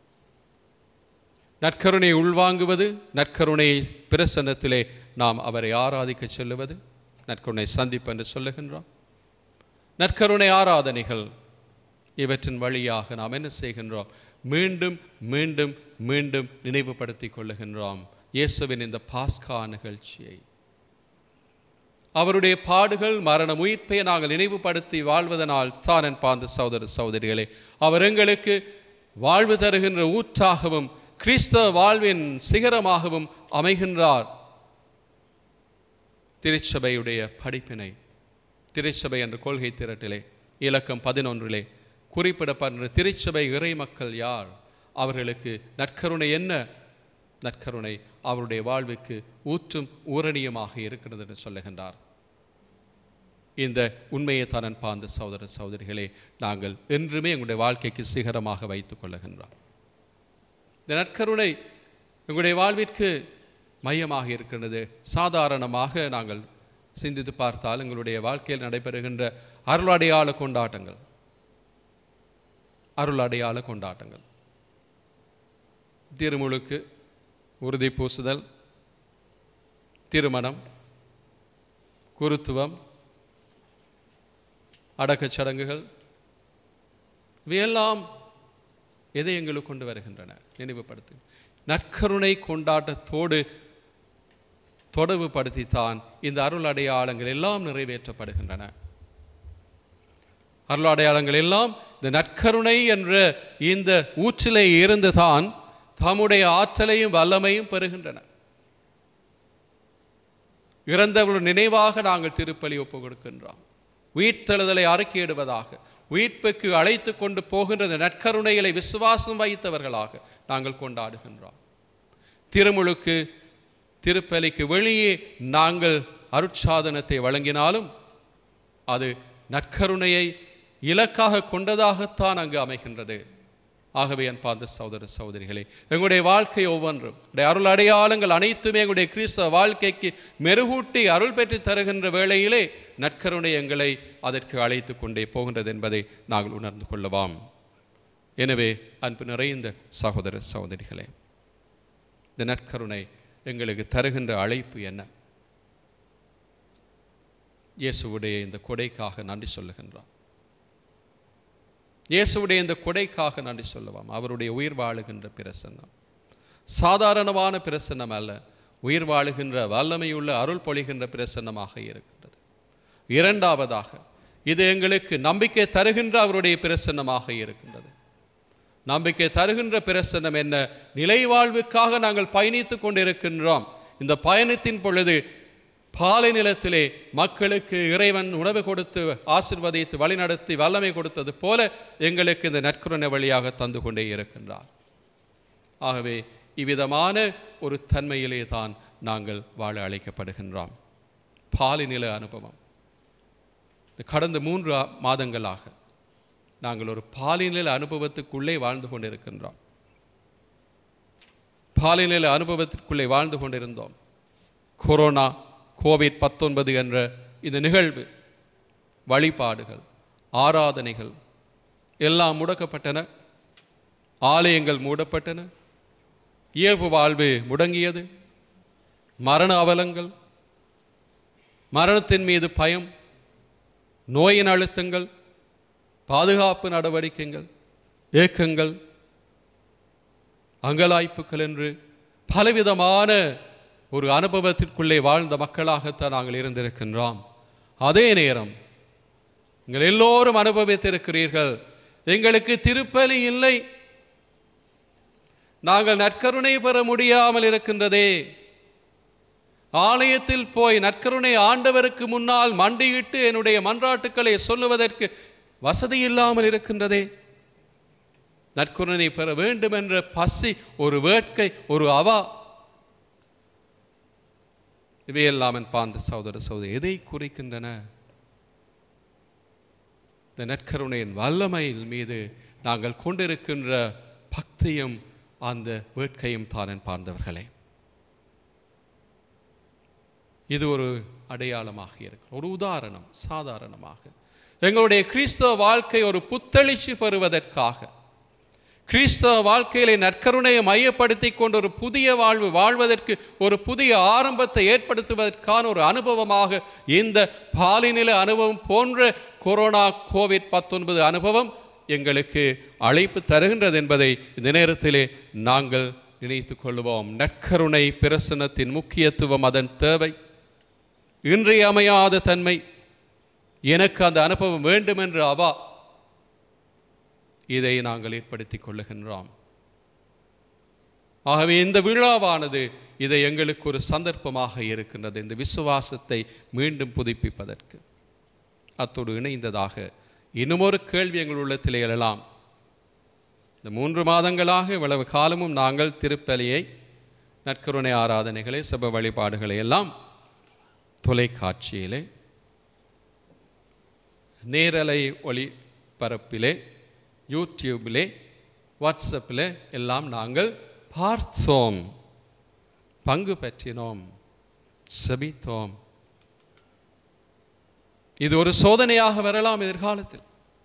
நற்கருணை உள்வாங்குவது நற்கருணை பிரசன்னத்திலே நாம் அவரை ஆராதிக்க செல்லுவது நற்கருணை சந்திப்பு என்று சொல்லுகின்றோம் நற்கருணை ஆராதனைகள் இவற்றின் வழியாக நாம் என்ன செய்கின்றோம் மீண்டும் மீண்டும் மீண்டும் நினைவுபடுத்திக் கொள்ளுகின்றோம் இயேசுவின் இந்த பாஸ்கா நிகழ்ச்சியை அவருடைய பாடுகள் மரண உயிர்ப்பை நாங்கள் நினைவுபடுத்தி வாழ்வதனால் தான் என் பாந்த சகோதர சகோதரிகளே அவர் எங்களுக்கு வாழ்வு தருகின்ற ஊற்றாகவும் கிறிஸ்தவ வாழ்வின் சிகரமாகவும் அமைகின்றார் திருச்சபையுடைய படிப்பினை திருச்சபை என்ற கொள்கை திரட்டிலே இலக்கம் பதினொன்றிலே குறிப்பிடப்படுகிற திருச்சபை இறை மக்கள் யார் அவர்களுக்கு நற்கருணை என்ன நற்கருணை அவருடைய வாழ்வுக்கு ஊற்றும் ஊரணியமாக இருக்கிறது என்று சொல்லுகின்றார் இந்த உண்மையை தனன் பார்ந்த சகோதர சகோதரிகளே நாங்கள் என்றுமே எங்களுடைய வாழ்க்கைக்கு சிகரமாக வைத்துக் கொள்ளுகின்றோம் இந்த நற்கருணை எங்களுடைய வாழ்விற்கு மையமாக இருக்கின்றது சாதாரணமாக நாங்கள் சிந்தித்து பார்த்தால் எங்களுடைய வாழ்க்கையில் நடைபெறுகின்ற அருளடையாள கொண்டாட்டங்கள் அருளடையாள கொண்டாட்டங்கள் திருமுழுக்கு உறுதி பூசுதல் திருமணம் குருத்துவம் அடக்கச் சடங்குகள் இவையெல்லாம் எதை எங்களுக்கு கொண்டு வருகின்றன நினைவுபடுத்து நற்கருணை கொண்டாட்டத்தோடு தொடர்பு படுத்தித்தான் இந்த அருள் அடையாளங்கள் எல்லாம் நிறைவேற்றப்படுகின்றன அருள் அடையாளங்கள் எல்லாம் இந்த நற்கருணை என்ற இந்த ஊற்றிலே இருந்துதான் தம்முடைய ஆற்றலையும் வல்லமையும் பெறுகின்றன இறந்தவர்கள் நினைவாக நாங்கள் திருப்பலி ஒப்பு கொடுக்கின்றோம் உயிர்த்தெழுதலை அறிக்கையிடுவதாக உயிர்ப்புக்கு அழைத்து கொண்டு போகின்ற இந்த நற்கருணைகளை விசுவாசம் வைத்தவர்களாக நாங்கள் கொண்டாடுகின்றோம் திருமுழுக்கு திருப்பலிக்கு வெளியே நாங்கள் அருட்சாதனத்தை வழங்கினாலும் அது நற்கருணையை இலக்காக கொண்டதாகத்தான் அங்கு அமைகின்றது ஆகவே அன்பார்ந்த சகோதர சகோதரிகளே எங்களுடைய வாழ்க்கை ஒவ்வொன்றும் உடைய அருள் அடையாளங்கள் அனைத்துமே எங்களுடைய கிறிஸ்தவ வாழ்க்கைக்கு மெருகூட்டி அருள் பெற்று தருகின்ற வேளையிலே நற்கருணை எங்களை அதற்கு அழைத்து கொண்டே போகின்றது என்பதை நாங்கள் உணர்ந்து கொள்ளவாம் எனவே அன்பு நிறைந்த சகோதர சகோதரிகளே இந்த நற்கருணை எங்களுக்கு தருகின்ற அழைப்பு என்ன இயேசுவுடைய இந்த கொடைக்காக நன்றி சொல்லுகின்றான் இயேசுவுடைய இந்த கொடைக்காக நன்றி சொல்லுவாம் அவருடைய உயிர் வாழுகின்ற பிரசன்னம் சாதாரணமான பிரசன்னம் அல்ல உயிர் வாழுகின்ற வல்லமையுள்ள அருள் பொழிகின்ற பிரசன்னமாக இருக்கின்றது இரண்டாவதாக இது எங்களுக்கு நம்பிக்கை தருகின்ற அவருடைய பிரசன்னமாக இருக்கின்றது நம்பிக்கை தருகின்ற பிரசன்னம் என்ன நிலை வாழ்வுக்காக நாங்கள் பயணித்துக் கொண்டிருக்கின்றோம் இந்த பயணத்தின் பொழுது பாலை நிலத்திலே மக்களுக்கு இறைவன் உணவு கொடுத்து ஆசிர்வதித்து வழிநடத்தி வல்லமை கொடுத்தது போல எங்களுக்கு இந்த நற்குரணை வழியாக தந்து கொண்டே இருக்கின்றார் ஆகவே இவ்விதமான ஒரு தன்மையிலே தான் நாங்கள் வாழ அழைக்கப்படுகின்றோம் பாலிநில அனுபவம் இந்த கடந்த மூன்று ஆ- மாதங்களாக நாங்கள் ஒரு பாலியல் அனுபவத்துக்குள்ளே வாழ்ந்து கொண்டிருக்கின்றோம் பாலியல் அனுபவத்திற்குள்ளே வாழ்ந்து கொண்டிருந்தோம் கொரோனா கோவிட் பத்தொன்பது என்ற இந்த நிகழ்வு வழிபாடுகள் ஆராதனைகள் எல்லாம் முடக்கப்பட்டன ஆலயங்கள் மூடப்பட்டன இயல்பு வாழ்வு முடங்கியது மரண அவலங்கள் மரணத்தின் மீது பயம் நோயின் அழுத்தங்கள் பாதுகாப்பு நடவடிக்கைகள் ஏக்கங்கள் அங்கலாய்ப்புகள் என்று பலவிதமான ஒரு அனுபவத்திற்குள்ளே வாழ்ந்த மக்களாகத்தான் நாங்கள் இருந்திருக்கின்றோம் அதே நேரம் நீங்கள் எல்லோரும் அனுபவித்திருக்கிறீர்கள் எங்களுக்கு திருப்பலி இல்லை நாங்கள் நற்கருணை பெற முடியாமல் இருக்கின்றதே ஆலயத்தில் போய் நற்கருணை ஆண்டவருக்கு முன்னால் மண்டியிட்டு என்னுடைய மன்றாட்டுக்களை சொல்லுவதற்கு வசதி இல்லாமல் இருக்கின்றதே நற்கருணை பெற வேண்டும் என்ற பசி ஒரு வேட்கை ஒரு அவா இவையெல்லாம் என் பாந்த சகோதர சகோதரி எதை குறிக்கின்றன இந்த நற்கருணையின் வல்லமையின் மீது நாங்கள் கொண்டிருக்கின்ற பக்தியும் அந்த வேட்கையும் தான் என் பார்ந்தவர்களே இது ஒரு அடையாளமாக இருக்கு ஒரு உதாரணம் சாதாரணமாக எங்களுடைய கிறிஸ்தவ வாழ்க்கை ஒரு புத்தெளிச்சி பெறுவதற்காக கிறிஸ்தவ வாழ்க்கையிலே நற்கருணையை மையப்படுத்தி கொண்டு ஒரு புதிய வாழ்வு வாழ்வதற்கு ஒரு புதிய ஆரம்பத்தை ஏற்படுத்துவதற்கான ஒரு அனுபவமாக இந்த பாலிநில அனுபவம் போன்ற கொரோனா கோவிட் பத்தொன்பது அனுபவம் எங்களுக்கு அழைப்பு தருகின்றது என்பதை இந்த நேரத்திலே நாங்கள் நினைத்துக் கொள்வோம் நற்கருணை பிரசனத்தின் முக்கியத்துவம் அதன் தேவை இன்றியமையாத தன்மை எனக்கு அந்த அனுபவம் வேண்டும் என்று அவா இதை நாங்கள் ஏற்படுத்திக் கொள்ளுகின்றோம் ஆகவே இந்த விழாவானது இதை எங்களுக்கு ஒரு சந்தர்ப்பமாக இருக்கின்றது இந்த விசுவாசத்தை மீண்டும் புதுப்பிப்பதற்கு அத்தோடு இணைந்ததாக இன்னும் ஒரு கேள்வி எங்கள் உள்ளத்தில் எழலாம் இந்த மூன்று மாதங்களாக இவ்வளவு காலமும் நாங்கள் திருப்பலியை நற்கருணை ஆராதனைகளை சப வழிபாடுகளை எல்லாம் தொலைக்காட்சியிலே நேரலை ஒளிபரப்பிலே யூடியூபிலே வாட்ஸ்அப்பில் எல்லாம் நாங்கள் பார்த்தோம் பங்கு பெற்றினோம் செபித்தோம் இது ஒரு சோதனையாக வரலாம் எதிர்காலத்தில்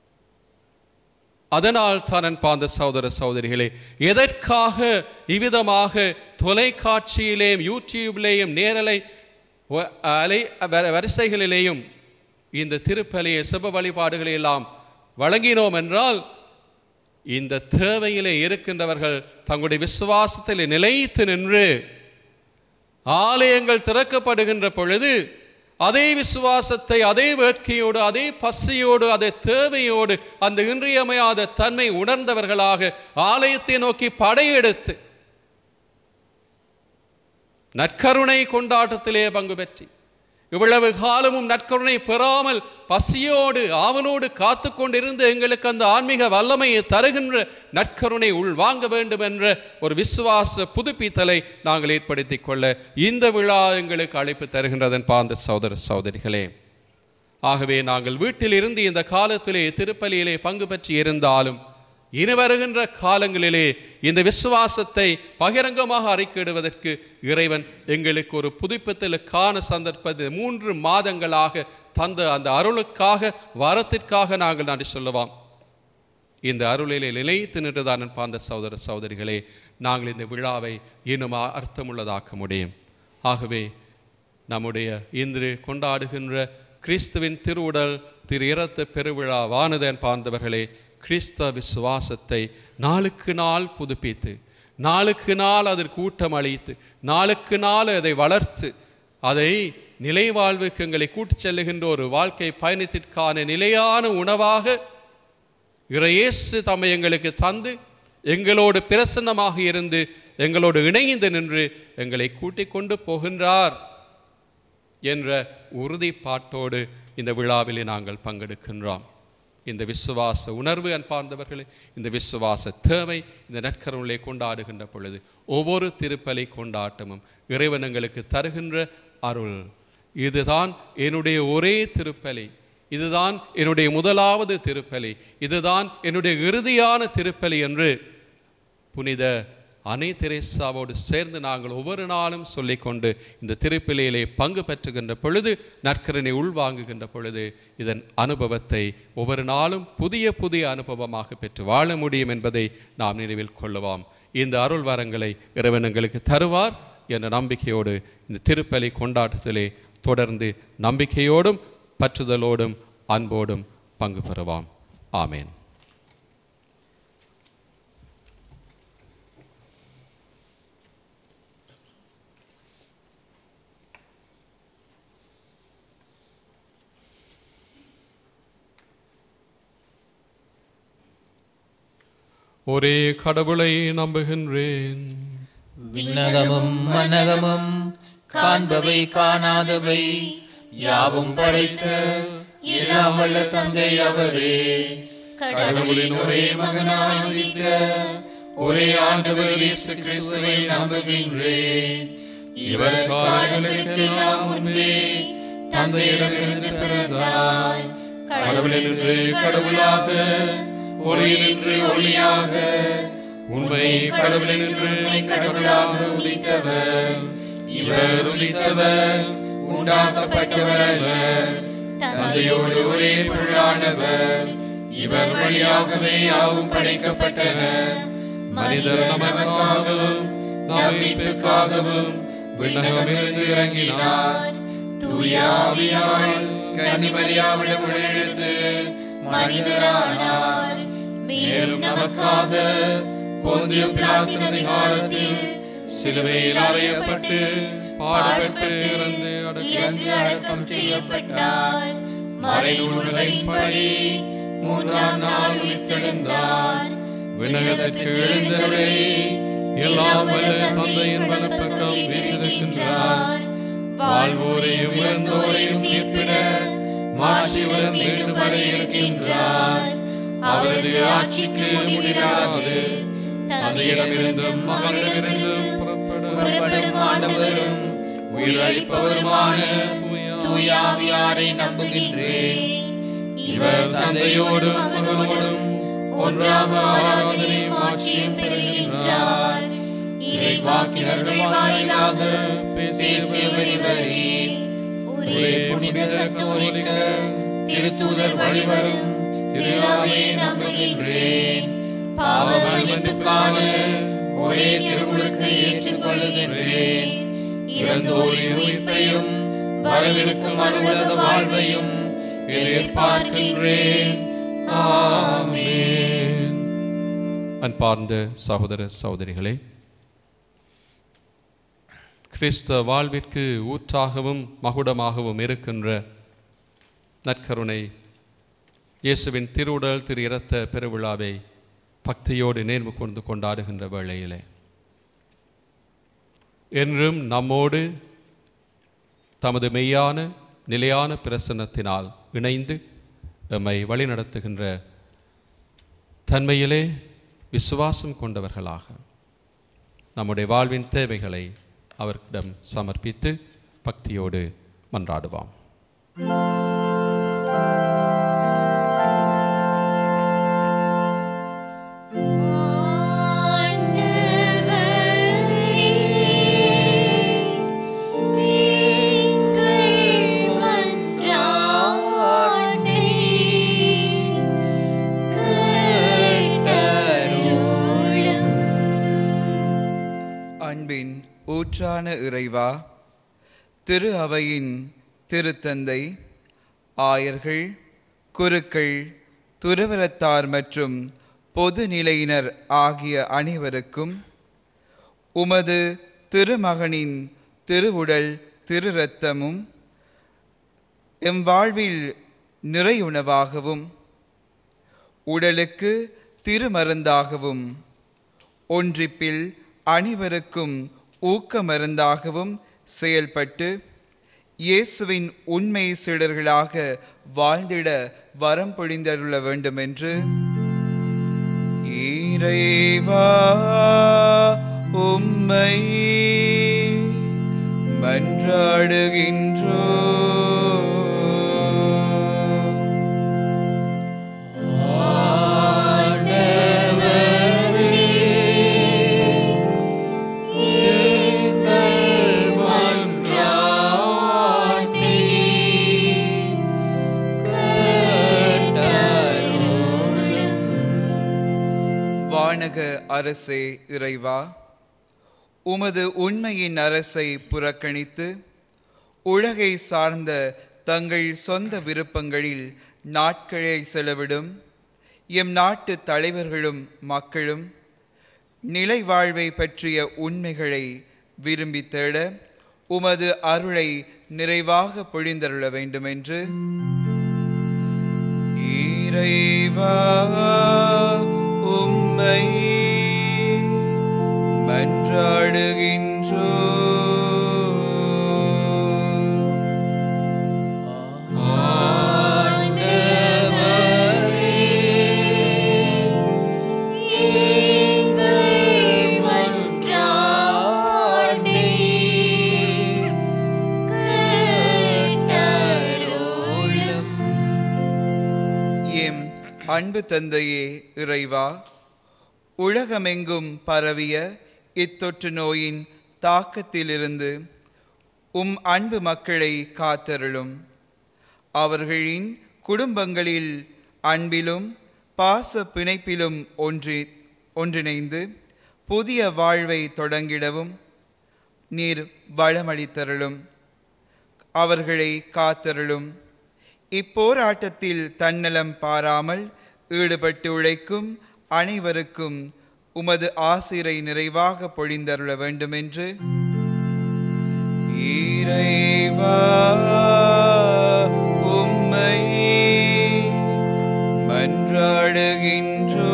அதனால் தான் என் பாந்த சகோதர சகோதரிகளே எதற்காக இவ்விதமாக தொலைக்காட்சியிலேயும் யூடியூப்லேயும் நேரலை வ- அலை வ- வரிசைகளிலேயும் இந்த திருப்பலியை சிவ வழிபாடுகளை எல்லாம் வழங்கினோம் என்றால் இந்த தேவையிலே இருக்கின்றவர்கள் தங்களுடைய விசுவாசத்தில் நிலைத்து நின்று ஆலயங்கள் திறக்கப்படுகின்ற பொழுது அதே விசுவாசத்தை அதே வேட்கையோடு அதே பசியோடு அதே தேவையோடு அந்த இன்றியமையாத தன்மை உணர்ந்தவர்களாக ஆலயத்தை நோக்கி படையெடுத்து நற்கருணை கொண்டாட்டத்திலே பங்கு பெற்றி இவ்வளவு காலமும் நற்கருணை பெறாமல் பசியோடு ஆவலோடு காத்து கொண்டிருந்து எங்களுக்கு அந்த ஆன்மீக வல்லமையை தருகின்ற நற்கருணை உள் வாங்க வேண்டும் என்ற ஒரு விசுவாச புதுப்பித்தலை நாங்கள் ஏற்படுத்திக் கொள்ள இந்த விழா எங்களுக்கு அழைப்பு தருகின்றதன் பாந்த சகோதர சகோதரிகளே ஆகவே நாங்கள் வீட்டில் இருந்து இந்த காலத்திலே திருப்பலியிலே பங்கு பற்றி இருந்தாலும் இனி வருகின்ற காலங்களிலே இந்த விசுவாசத்தை பகிரங்கமாக அறிக்கையிடுவதற்கு இறைவன் எங்களுக்கு ஒரு புதுப்பித்தலுக்கான சந்தர்ப்பத்தை மூன்று மாதங்களாக தந்த அந்த அருளுக்காக வரத்திற்காக நாங்கள் நன்றி சொல்லுவோம் இந்த அருளிலே நிலைத்து நின்றுதான் பாந்த சகோதர சகோதரிகளே நாங்கள் இந்த விழாவை இன்னும் அர்த்தமுள்ளதாக்க முடியும் ஆகவே நம்முடைய இன்று கொண்டாடுகின்ற கிறிஸ்துவின் திருவுடல் திரு இரத்த பெருவிழா வானதன் பார்ந்தவர்களே கிறிஸ்தவ விசுவாசத்தை நாளுக்கு நாள் புதுப்பித்து நாளுக்கு நாள் அதற்கு ஊட்டம் அளித்து நாளுக்கு நாள் அதை வளர்த்து அதை நிலை வாழ்வுக்கு எங்களை கூட்டிச் செல்லுகின்ற ஒரு வாழ்க்கை பயணத்திற்கான நிலையான உணவாக இறையேசு தம்மை எங்களுக்கு தந்து எங்களோடு பிரசன்னமாக இருந்து எங்களோடு இணைந்து நின்று எங்களை கூட்டிக் கொண்டு போகின்றார் என்ற உறுதிப்பாட்டோடு இந்த விழாவிலே நாங்கள் பங்கெடுக்கின்றோம் இந்த விசுவாச உணர்வு அன்பார்ந்தவர்களே இந்த விசுவாச தேவை இந்த நற்கருணை கொண்டாடுகின்ற பொழுது ஒவ்வொரு திருப்பலி கொண்டாட்டமும் இறைவன் எங்களுக்கு தருகின்ற அருள் இதுதான் என்னுடைய ஒரே திருப்பலி இதுதான் என்னுடைய முதலாவது திருப்பலி இதுதான் என்னுடைய இறுதியான திருப்பலி என்று புனித அனை தெரேசாவோடு சேர்ந்து நாங்கள் ஒவ்வொரு நாளும் சொல்லிக்கொண்டு இந்த திருப்பிலையிலே பங்கு பெற்றுகின்ற பொழுது நற்கரனை உள்வாங்குகின்ற பொழுது இதன் அனுபவத்தை ஒவ்வொரு நாளும் புதிய புதிய அனுபவமாக பெற்று வாழ முடியும் என்பதை நாம் நினைவில் கொள்ளுவோம் இந்த அருள் வரங்களை இறைவன் எங்களுக்கு தருவார் என்ற நம்பிக்கையோடு இந்த திருப்பலி கொண்டாட்டத்திலே தொடர்ந்து நம்பிக்கையோடும் பற்றுதலோடும் அன்போடும் பங்கு பெறுவோம் ஆமேன் ஒரே கடவுளை நம்புகின்றேன் விண்ணகமும் மன்னகமும் காண்பவை காணாதவை யாவும் படைத்த எல்லாம் வல்ல தந்தை அவரே கடவுளின் ஒரே மகனாய் உதித்த ஒரே ஆண்டவர் இயேசு கிறிஸ்துவை நம்புகின்றேன் இவர் காரணங்களுக்கெல்லாம் முன்பே தந்தையிடமிருந்து பிறந்தார் கடவுளிலிருந்து கடவுளாக ஒளியினின்று ஒளியாக உண்மை கடவுளினின்று கடவுளாக உதித்தவர் இவர் உதித்தவர் உண்டாக்கப்பட்டவர் அல்ல தந்தையோடு ஒரே பொருளானவர் இவர் வழியாகவே யாவும் படைக்கப்பட்டன மனிதர் நமக்காகவும் நம் மீட்புக்காகவும் விண்ணகமிருந்து இறங்கினார் தூய ஆவியால் கன்னிமரியாவிடம் உழைத்து மனிதரானார் மேலும் நமக்காக போந்திய பிலாத்தின் அதிகாரத்தில் சிலுவையில் அறையப்பட்டு பாடுபட்டு இறந்து இறந்து அடக்கம் செய்யப்பட்டார் மறைநூல்களின்படி மூன்றாம் நாள் உயிர்த்தெழுந்தார் விண்ணகத்திற்கு எழுந்தவரே எல்லாம் வல்ல தந்தையின் வலப்பக்கம் வீற்றிருக்கின்றார் வாழ்வோரையும் இறந்தோரையும் தீர்ப்பிட மாற்றி வரம் மீண்டும் வர இருக்கின்றார் அவரது ஆட்சிக்கு முடியாது தந்தையிடமிருந்தும் மகனிடமிருந்தும் புறப்படும் ஆண்டவரும் உயிரளிப்பவருமான தூயாவியாரை நம்புகின்றேன் இவர் தந்தையோடும் மகனோடும் ஒன்றாக ஆராதனையும் ஆட்சியும் பெறுகின்றார் இறை வாக்கினர்கள் வாயிலாக பேசியவர் இவரே ஒரே புனித கத்தோலிக்க திருத்தூதர் வழிவரும் திருவாவை நம்புகின்றேன் பாவ மன்னிப்புக்கான ஒரே திருமுழுக்கு ஏற்றுக்கொள்ளுகின்றேன் இறந்தோரின் உயிர்ப்பையும் வரவிருக்கும் அருளக வாழ்வையும் எதிர்பார்க்கின்றேன் ஆமென் அன்பார்ந்த சகோதர சகோதரிகளே கிறிஸ்த வாழ்விற்கு ஊற்றாகவும் மகுடமாகவும் இருக்கின்ற நற்கருணை இயேசுவின் திருவுடல் திரு இரத்த பெருவிழாவை பக்தியோடு நேர்வு கொண்டு கொண்டாடுகின்ற வேளையிலே என்றும் நம்மோடு தமது மெய்யான நிலையான பிரசன்னத்தினால் இணைந்து எம்மை வழிநடத்துகின்ற தன்மையிலே விசுவாசம் கொண்டவர்களாக நம்முடைய வாழ்வின் தேவைகளை அவர்களிடம் சமர்ப்பித்து பக்தியோடு மன்றாடுவோம் அன்பின் ஊற்றான இறைவா திரு அவையின் திருத்தந்தை ஆயர்கள் குருக்கள் துறவரத்தார் மற்றும் பொது நிலையினர் ஆகிய அனைவருக்கும் உமது திருமகனின் திருவுடல் திரு இரத்தமும் எம் வாழ்வில் நிறையுணவாகவும் உடலுக்கு திருமருந்தாகவும் ஒன்றிப்பில் அனைவருக்கும் ஊக்கமருந்தாகவும் செயல்பட்டு இயேசுவின் உண்மை சீடர்களாக வாழ்ந்திட வரம் பொழிந்தருள வேண்டும் என்று இறைவா உம்மை மன்றாடுகின்றோ வானக அரசே இறைவா உமது உண்மையின் அரசை புறக்கணித்து உலகை சார்ந்த தங்கள் சொந்த விருப்பங்களில் நாட்களை செலவிடும் எம் நாட்டு தலைவர்களும் மக்களும் நிலை வாழ்வை பற்றிய உண்மைகளை விரும்பி தேட உமது அருளை நிறைவாக பொழிந்தருள வேண்டுமென்று இறைவா உம்மை மன்றாடுகின்றோ எம் அன்பு தந்தையே இறைவா உலகமெங்கும் பரவிய இத்தொற்று நோயின் தாக்கத்திலிருந்து உம் அன்பு மக்களை காத்தருளும் அவர்களின் குடும்பங்களில் அன்பிலும் பாச பிணைப்பிலும் ஒன்றி ஒன்றிணைந்து புதிய வாழ்வை தொடங்கிடவும் நீர் வளமளித்தருளும் அவர்களை காத்தருளும் இப்போராட்டத்தில் தன்னலம் பாராமல் ஈடுபட்டு உழைக்கும் அனைவருக்கும் உமது ஆசிரை நிறைவாக பொழிந்தருள வேண்டுமென்று இறைவா உம்மை மன்றாடுகின்றோ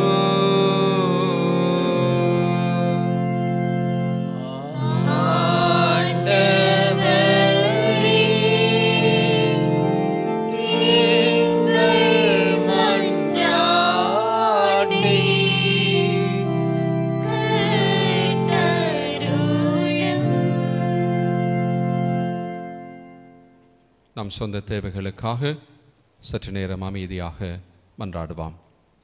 நம் சொந்த தேவைகளுக்காக சற்று நேரம் அமைதியாக மன்றாடுவாம்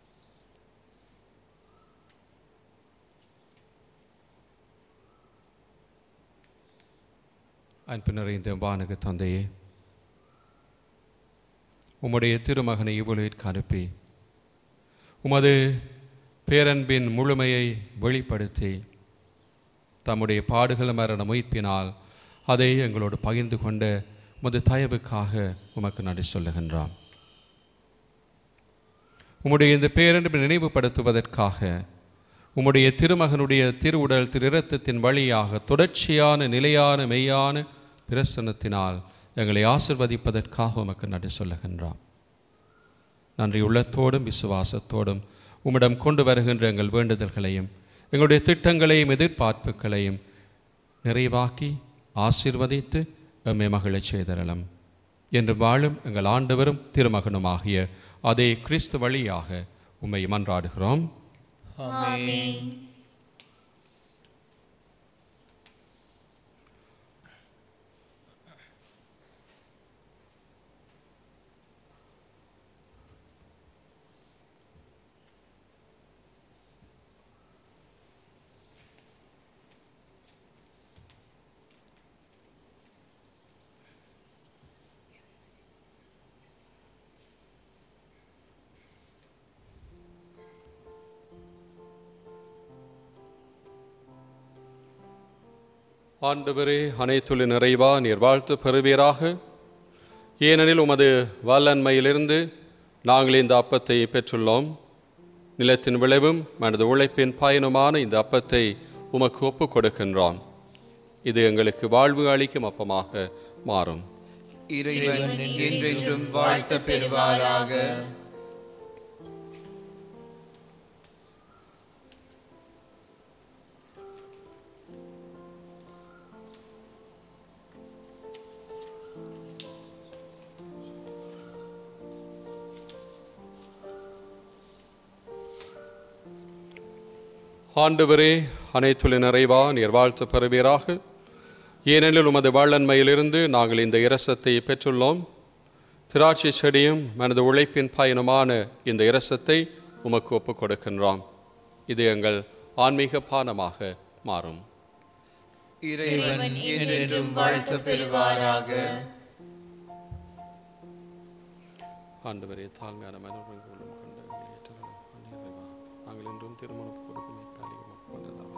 அன்பு நிறைந்த வானக தந்தையே உம்முடைய திருமகனை இவ்வுலகிற்கு அனுப்பி உமது பேரன்பின் முழுமையை வெளிப்படுத்தி தம்முடைய பாடுகள் மரண முயற்பினால் அதை எங்களோடு பகிர்ந்து கொண்ட உமது தயவுக்காக உமக்கு நன்றி சொல்லுகின்றோம் உம்முடைய இந்த பேரன்பை நினைவுபடுத்துவதற்காக உம்முடைய திருமகனுடைய திருவுடல் திரு இரத்தத்தின் வழியாக தொடர்ச்சியான நிலையான மெய்யான பிரசன்னத்தினால் எங்களை ஆசிர்வதிப்பதற்காக உமக்கு நன்றி சொல்லுகின்றோம் நன்றி உள்ளத்தோடும் விசுவாசத்தோடும் உம்மிடம் கொண்டு வருகின்ற எங்கள் வேண்டுதல்களையும் எங்களுடைய திட்டங்களையும் எதிர்பார்ப்புகளையும் நிறைவாக்கி ஆசீர்வதித்து எம்மை மகிழச் செய்தரலும் என்று வாழும் எங்கள் ஆண்டவரும் திருமகனுமாகிய அதே கிறிஸ்து வழியாக உம்மை மன்றாடுகிறோம் ஆமென் ஆண்டவரே அனைத்துள்ள நிறைவா நீர் வாழ்த்து பெறுவீராக ஏனெனில் உமது வல்லன்மையிலிருந்து நாங்கள் இந்த அப்பத்தை பெற்றுள்ளோம் நிலத்தின் விளைவும் மனது உழைப்பின் பயனுமான இந்த அப்பத்தை உமக்கு ஒப்புக் கொடுக்கின்றோம் இது எங்களுக்கு வாழ்வு அளிக்கும் அப்பமாக மாறும் இறைவன் என்றென்றும் வாழ்த்த பெறுவாராக ஆண்டவரே அனைத்துள்ள நிறைவா நீர் வாழ்த்து பெறுவீராக ஏனெனில் உமது வல்லன்மையிலிருந்து நாங்கள் இந்த இரசத்தை பெற்றுள்ளோம் திராட்சை செடியும் மனது உழைப்பின் பயனுமான இந்த இரசத்தை உமக்கு ஒப்புக் கொடுக்கின்றோம் இது எங்கள் ஆன்மீக பானமாக மாறும் இறைவன் என்றென்றும் வாழ்த்த பெறுவாராக ஆண்டவரே தாழ்மையான மனோரங்க உள்ளம் கொண்ட எங்களை ஏற்றுக்கொள்ளும். அன்னையரேவா, நாங்கள் இன்றும் திருமணத்துக்கு கொடுக்கும் இத்தாலி உமக்கு கொண்டதாகும்.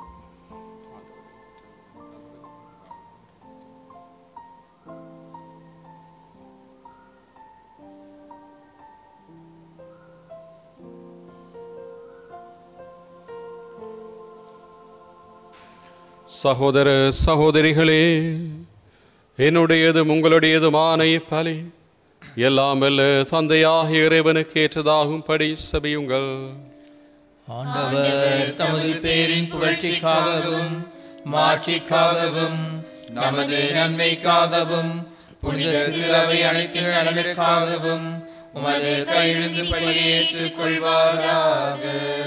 சகோதர சகோதரிகளே என்னுடையதும் உங்களுடையதுமான இப்பலி எல்லாம் வல்ல தந்தையாக இறைவனுக்கு ஏற்றதாகும்படி சபியுங்கள் ஆண்டவர் தமது பேரின் புகழ்ச்சிக்காகவும் மாட்சிக்காகவும் நமது நன்மைக்காகவும் புனித திருவை அனைத்தின் நலனுக்காகவும் உமது கையிலிருந்து பணியை ஏற்றுக்கொள்வாராக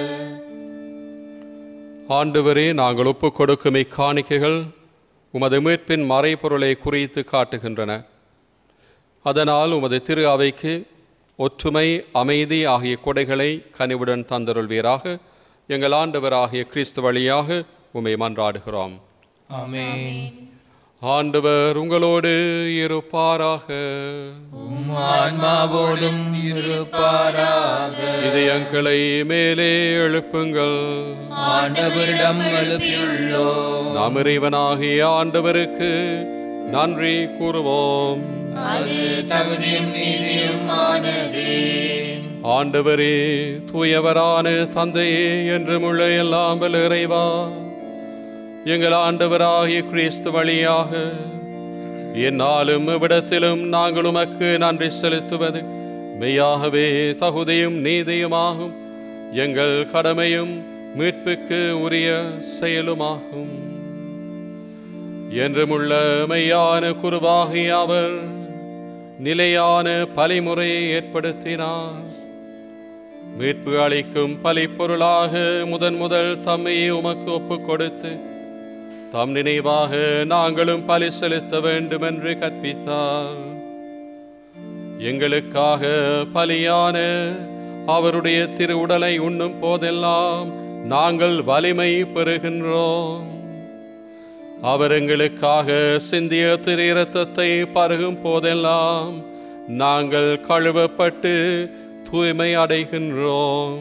ஆண்டவரே நாங்கள் ஒப்புக் கொடுக்கும் இக்காணிக்கைகள் உமது மீட்பின் மறைபொருளை குறித்து காட்டுகின்றன அதனால் உமது திரு அவைக்கு ஒற்றுமை அமைதி ஆகிய கொடைகளை கனிவுடன் தந்தருள்வீராக எங்கள் ஆண்டவராகிய கிறிஸ்து வழியாக உமை மன்றாடுகிறோம் ஆமென் ஆண்டவர் உங்களோடு இருப்பாராக உம் ஆன்மாவோடும் இருப்பாராக இதயங்களை மேலே எழுப்புங்கள் ஆண்டவரிடம் எழுப்பியுள்ளோ நாம் இறைவனாகிய ஆண்டவருக்கு நன்றி கூறுவோம் அது தகுதியும் நீதியும் ஆனதே ஆண்டவரே தூயவரான தந்தையே என்று முள்ள எல்லாம் வல்ல இறைவா எங்கள் ஆண்டவராகிய கிறிஸ்து வழியாக என்னாலும் இவ்விடத்திலும் நாங்கள் உமக்கு நன்றி செலுத்துவது மெய்யாகவே தகுதியும் நீதியுமாகும் எங்கள் கடமையும் மீட்புக்கு உரிய செயலுமாகும் என்றுமுள்ள மெய்யான குருவாகிய அவர் நிலையான பலிமுறையை ஏற்படுத்தினார் மீட்பு அளிக்கும் பலிப்பொருளாக முதன் முதல் தம்மையே உமக்கு ஒப்புக் கொடுத்து தம் நினைவாக நாங்களும் பலி செலுத்த வேண்டும் என்று கற்பித்தார் எங்களுக்காக பலியான அவருடைய திரு உடலை உண்ணும் போதெல்லாம் நாங்கள் வலிமை பெறுகின்றோம் அவர் எங்களுக்காக சிந்திய திரு இரத்தத்தை பருகும் போதெல்லாம் நாங்கள் கழுவப்பட்டு தூய்மை அடைகின்றோம்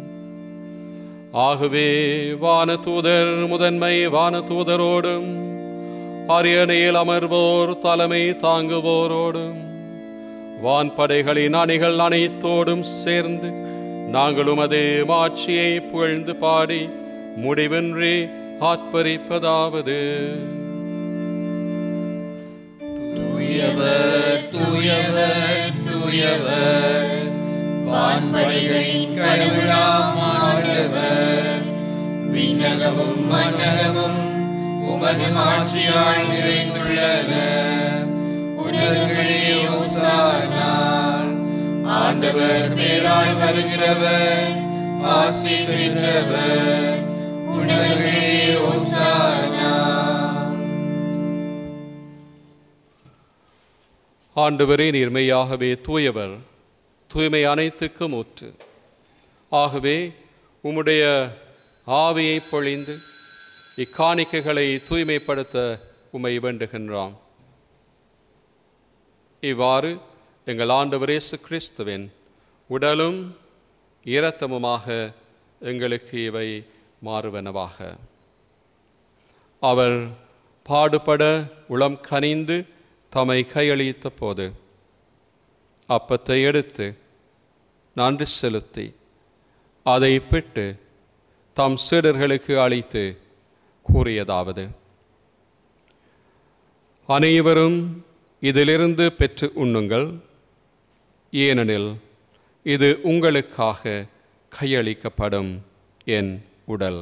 ஆகவே வானதூதர் முதன்மை வானதூதரோடும் அரியணையில் அமர்வோர் தலைமை தாங்குவோரோடும் வான்படைகளின் அணிகள் அனைத்தோடும் சேர்ந்து நாங்கள் உமது மாட்சியை புகழ்ந்து பாடி முடிவின்றி ஆத்பரிப்பதாவது தூயவர் தூயவர் தூயவர் வான்படைகளின் கடவுளாம் ஆண்டவர் விண்ணகமும் மன்னகமும் உமது மாட்சியால் நிறைந்துள்ளன உன்னதங்களே ஓசானா ஆண்டவர் பேரால் வருகிறவர் ஆசி பெற்றவர் உன்னதங்களே ஓசானா ஆண்டவரே நீர்மையாகவே தூயவர் தூய்மை அனைத்துக்கும் ஊற்று ஆகவே உம்முடைய ஆவியை பொழிந்து இக்காணிக்கைகளை தூய்மைப்படுத்த உம்மை வேண்டுகின்றோம் இவ்வாறு எங்கள் ஆண்டவர் இயேசு கிறிஸ்துவின் உடலும் இரத்தமுமாக எங்களுக்கு இவை மாறுவனவாக அவர் பாடுபட உளம் கனிந்து தம்மை கையளித்த போது அப்பத்தை எடுத்து நன்றி செலுத்தி அதை பிட்டு தம் சீடர்களுக்கு அளித்து கூறியதாவது அனைவரும் இதிலிருந்து பெற்று உண்ணுங்கள் ஏனெனில் இது உங்களுக்காக கையளிக்கப்படும் என் உடல்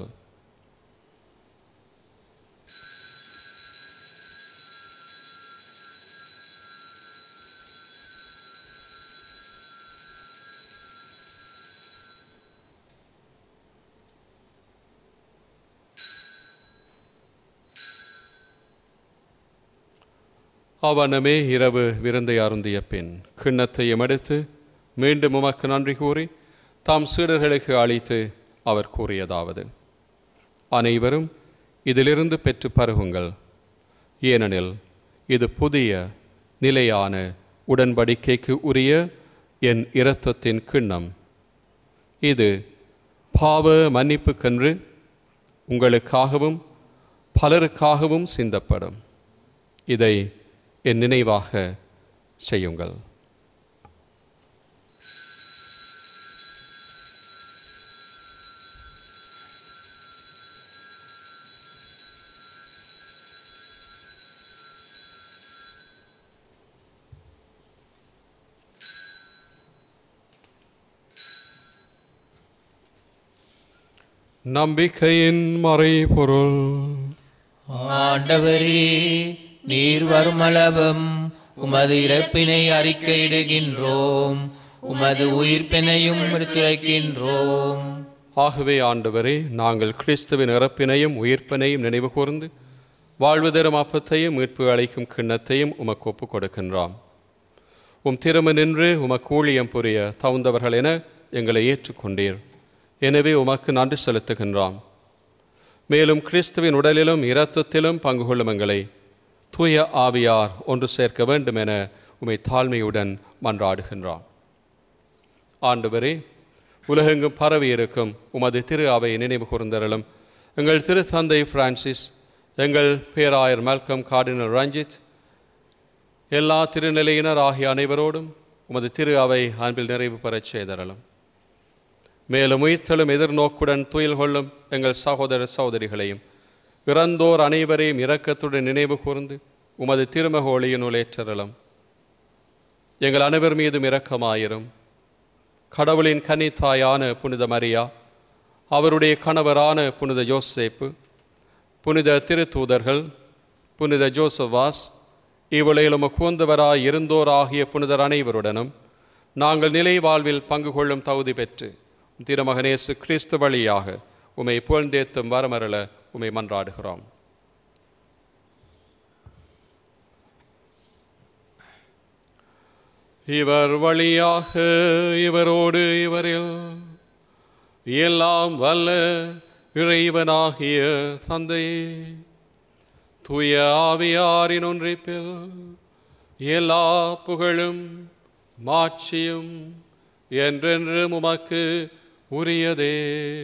அவனமே இரவு விருந்தை அருந்திய பின் கிண்ணத்தையும் எடுத்து மீண்டும் உமக்கு நன்றி கூறி தாம் சீடர்களுக்கு அளித்து அவர் கூறியதாவது அனைவரும் இதிலிருந்து பெற்று பருகுங்கள் ஏனெனில் இது புதிய நிலையான உடன்படிக்கைக்கு உரிய என் இரத்தத்தின் கிண்ணம் இது பாவ மன்னிப்புக்கென்று உங்களுக்காகவும் பலருக்காகவும் சிந்தப்படும் இதை என் நினைவாக செய்யுங்கள் நம்பிக்கையின் மறைபொருள் ஆண்டவரே நீர் வருமளவும் உமது இறப்பினை அறிக்கையிடுகின்றோம் உமது உயிர்ப்பினையும் எடுத்துரைக்கின்றோம் ஆகவே ஆண்டவரே நாங்கள் கிறிஸ்துவின் இறப்பினையும் உயிர்ப்பினையும் நினைவு கூர்ந்து வாழ்வு தரும் அப்பத்தையும் மீட்பு அளிக்கும் கிண்ணத்தையும் உமக்கு ஒப்புக் கொடுக்கின்றோம் உம் திரும்ப நின்று உமக்கு ஊழியம் புரிய தகுந்தவர்கள் என எங்களை ஏற்றுக்கொண்டீர் எனவே உமக்கு நன்றி செலுத்துகின்றோம் மேலும் கிறிஸ்துவின் உடலிலும் இரத்தத்திலும் பங்கு கொள்ளும் எங்களை தூய ஆவியார் ஒன்று சேர்க்க வேண்டும் என உமை தாழ்மையுடன் மன்றாடுகின்றோம் ஆண்டவரே உலகெங்கும் பரவி இருக்கும் உமது திரு அவையை நினைவு கூர்ந்தருளும் எங்கள் திரு தந்தை பிரான்சிஸ் எங்கள் பேராயர் மல்கம் கார்டினல் ரஞ்சித் எல்லா திருநிலையினர் ஆகிய அனைவரோடும் உமது திரு அவை அன்பில் நிறைவு பெறச் செய்தரலும் மேலும் உயிர்த்தலும் எதிர்நோக்குடன் துயில் கொள்ளும் எங்கள் சகோதர சகோதரிகளையும் இறந்தோர் அனைவரையும் இரக்கத்துடன் நினைவு கூர்ந்து உமது திருமக ஒளியின் உலேற்றரலும் எங்கள் அனைவர் மீதும் இரக்கமாயிரும் கடவுளின் கன்னித்தாயான புனித மரியா அவருடைய கணவரான புனித யோசேப்பு புனித திருத்தூதர்கள் புனித ஜோசவாஸ் இவ்வுலகிலும் குவந்தவராய் இருந்தோர் ஆகிய புனிதர் அனைவருடனும் நாங்கள் நிலை வாழ்வில் பங்கு கொள்ளும் தகுதி பெற்று திருமகனேசு கிறிஸ்து வழியாக உமை புகழ்ந்தேத்தும் வரமரல உமை மன்றாடுகிறோம் இவர் வழியாக இவரோடு இவரில் எல்லாம் வல்ல இறைவனாகிய தந்தையே தூய ஆவியாரின் ஒன்றிப்பில் எல்லா புகழும் மாட்சியும் என்றென்றும் உமக்கு உரியதே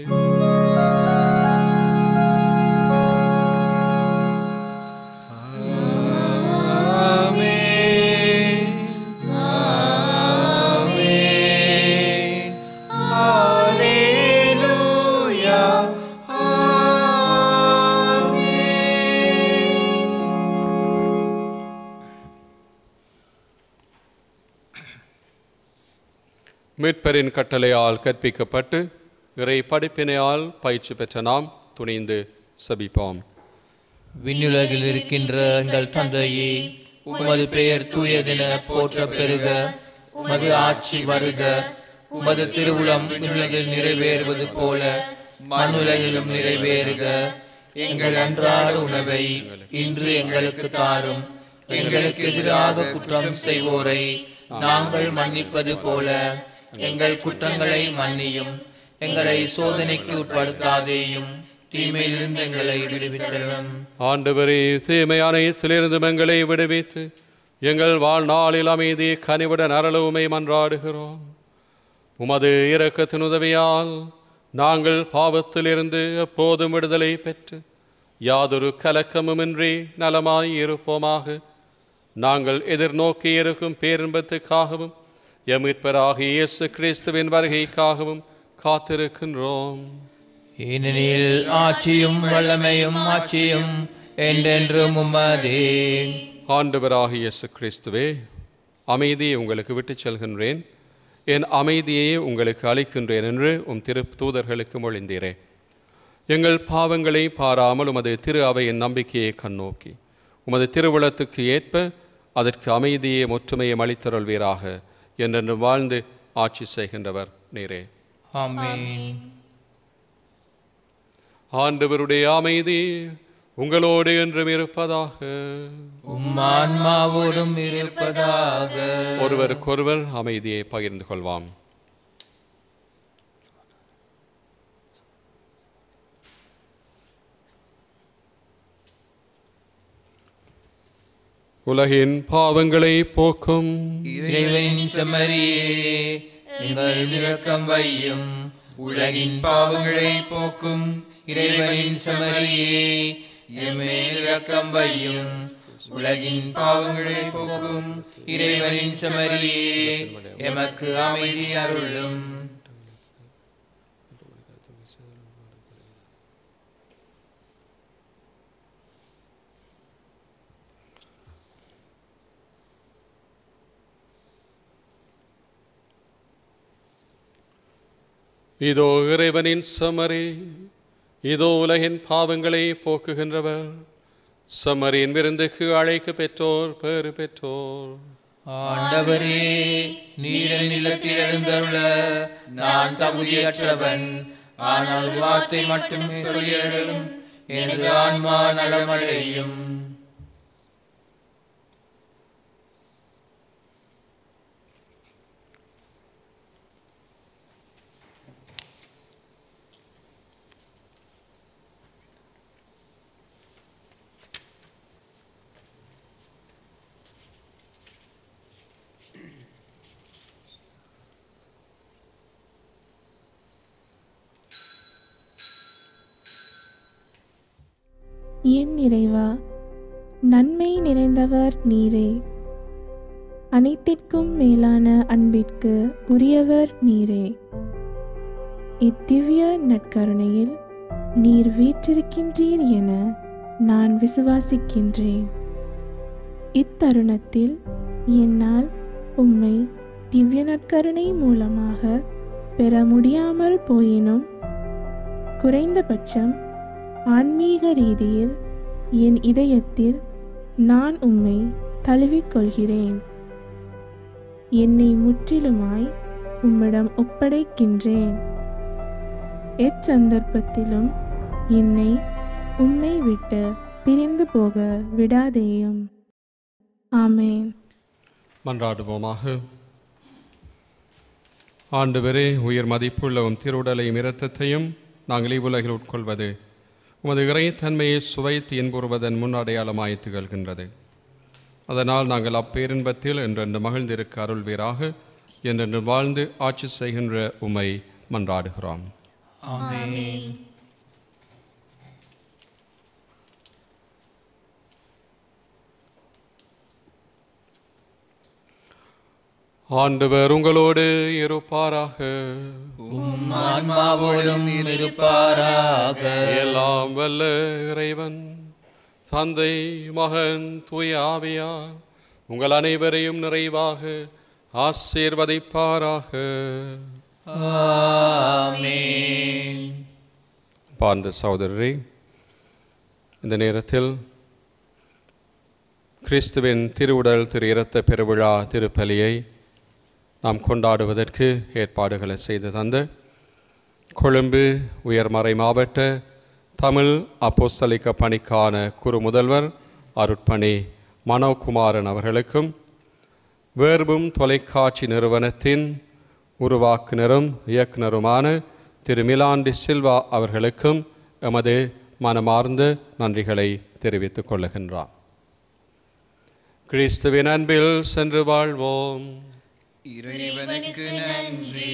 மீட்பரின் கட்டளையால் கற்பிக்கப்பட்டு இறை படிப்பினையால் பயிற்சி பெற்ற நாம் துணிந்து சபிப்போம் விண்ணுலகில் இருக்கின்ற எங்கள் தந்தையே உமது பெயர் தூயதென போற்றப் பெறுக உமது ஆட்சி வருக உமது திருவுளம் விண்ணுலகில் நிறைவேறுவது போல மண்ணுலகிலும் நிறைவேறுக எங்கள் அன்றாட உணவை இன்று எங்களுக்கு தாரும் எங்களுக்கு எதிராக குற்றம் செய்வோரை நாங்கள் மன்னிப்பது போல எங்கள் குற்றங்களை மன்னியும் எங்களை சோதனைக்கு உட்படுத்தாதேயும் தீமையிலிருந்து எங்களை விடுவித்தரும் ஆண்டவரே தீமையான இயேசுவிலிருந்து எங்களை விடுவித்து எங்கள் வாழ்நாளில் அமைதி கனிவுடன் அருளவுமை மன்றாடுகிறோம் உமது இரக்கத்தின் உதவியால் நாங்கள் பாவத்திலிருந்து எப்போதும் விடுதலை பெற்று யாதொரு கலக்கமுமின்றி நலமாய் இருப்போமாக நாங்கள் எதிர்நோக்கி இருக்கும் பேரின்பத்துக்காகவும் எமிற்பராகிய இயேசு கிறிஸ்துவின் வருகைக்காகவும் காத்திருக்கின்றோம் ஏனெனில் ஆட்சியும் வல்லமையும் ஆட்சியும் என்றென்றும் உம்மதே ஆண்டவராகிய இயேசு கிறிஸ்துவே அமைதியை உங்களுக்கு விட்டுச் செல்கின்றேன் என் அமைதியை உங்களுக்கு அளிக்கின்றேன் என்று உம் திரு தூதர்களுக்கு மொழிந்தீரே எங்கள் பாவங்களை பாராமல் உமது திரு அவையின் நம்பிக்கையை கண்ணோக்கி உமது திருவுளத்துக்கு ஏற்ப அதற்கு அமைதியை ஒற்றுமையை அளித்தருள்வீராக என்றென்று வாழ்ந்து ஆட்சி செய்கின்றவர் நீரே ஆமென் ஆண்டவருடைய அமைதி உங்களோடு என்றும் இருப்பதாக உம் ஆன்மாவோடும் இருப்பதாக ஒருவருக்கொருவர் அமைதியை பகிர்ந்து கொள்வாம் உலகின் பாவங்களை போக்கும் இறைவனின் செம்மறியே எங்கள் இரக்கம் வையும் உலகின் பாவங்களை போக்கும் இறைவனின் செம்மறியே எம்மேல் இரக்கம் வையும் உலகின் பாவங்களை போக்கும் இறைவனின் செம்மறியே எமக்கு அமைதி அருளும் இதோ இறைவனின் சமரி இதோ உலகின் பாவங்களை போக்குகின்றவர் சமரின் விருந்துக்கு அழைக்க பெற்றோர் பேறு பெற்றோர் ஆண்டவரே நீரன் நிலத்தில் எழுந்தருள நான் தகுதியற்றவன் ஆனால் ஒரு வார்த்தை மட்டும் சொல்லியருளும் எனது ஆன்மா நலமடையும் என் இறைவா நன்மை நிறைந்தவர் நீரே அனைத்திற்கும் மேலான அன்பிற்கு உரியவர் நீரே இத்திவ்ய நற்கருணையில் நீர் வீற்றிருக்கின்றீர் என நான் விசுவாசிக்கின்றேன் இத்தருணத்தில் என்னால் உம்மை திவ்ய நற்கருணை மூலமாக பெற முடியாமல் போயினும் குறைந்தபட்சம் ஆன்மீக ரீதியில் என் இதயத்தில் நான் உம்மை தழுவிக்கொள்கிறேன் என்னை முற்றிலுமாய் உம்மிடம் ஒப்படைக்கின்றேன் எச்சந்தர்ப்பத்திலும் என்னை உம்மை விட்டு பிரிந்து போக விடாதேயும் ஆமேன் மன்றாடுவோமாக ஆண்டவரே உயிர் மதிப்புள்ள உம் திருவுடலையும் இரத்தத்தையும் நாங்கள் இவ்வுலகில் உட்கொள்வது உமது இறைத்தன்மையை சுவைத்து இன்புறுவதன் முன் அடையாளமாய் திகழ்கின்றது அதனால் நாங்கள் அப்பேரின்பத்தில் என்றென்று மகிழ்ந்திருக்க அருள்வீராக என்றென்று வாழ்ந்து ஆட்சி செய்கின்ற உம்மை மன்றாடுகிறோம் ஆண்டவர் உங்களோடு இருப்பாராக உம் ஆன்மாவோடும் இருப்பாராக எல்லாம் வல்ல இறைவன் தந்தை மகன் தூய ஆவியார் உங்கள் அனைவரையும் நிறைவாக ஆசீர்வதிப்பாராக ஆமென் பார்ந்த சகோதரரே இந்த நேரத்தில் கிறிஸ்துவின் திருவுடல் திரு இரத்த பெருவிழா திருப்பலியை நாம் கொண்டாடுவதற்கு ஏற்பாடுகளை செய்து தந்து கொழும்பு உயர்மறை மாவட்ட தமிழ் அப்போஸ்தலிக்க பணிக்கான குரு முதல்வர் அருட்பணி மனோகுமாரன் அவர்களுக்கும் வேர்பும் தொலைக்காட்சி நிறுவனத்தின் உருவாக்குனரும் இயக்குனருமான திரு மிலாண்டி சில்வா அவர்களுக்கும் எமது மனமார்ந்த நன்றிகளை தெரிவித்துக் கொள்ளுகின்றார் கிறிஸ்துவின் அன்பில் சென்று வாழ்வோம் இறைவனுக்கு நன்றி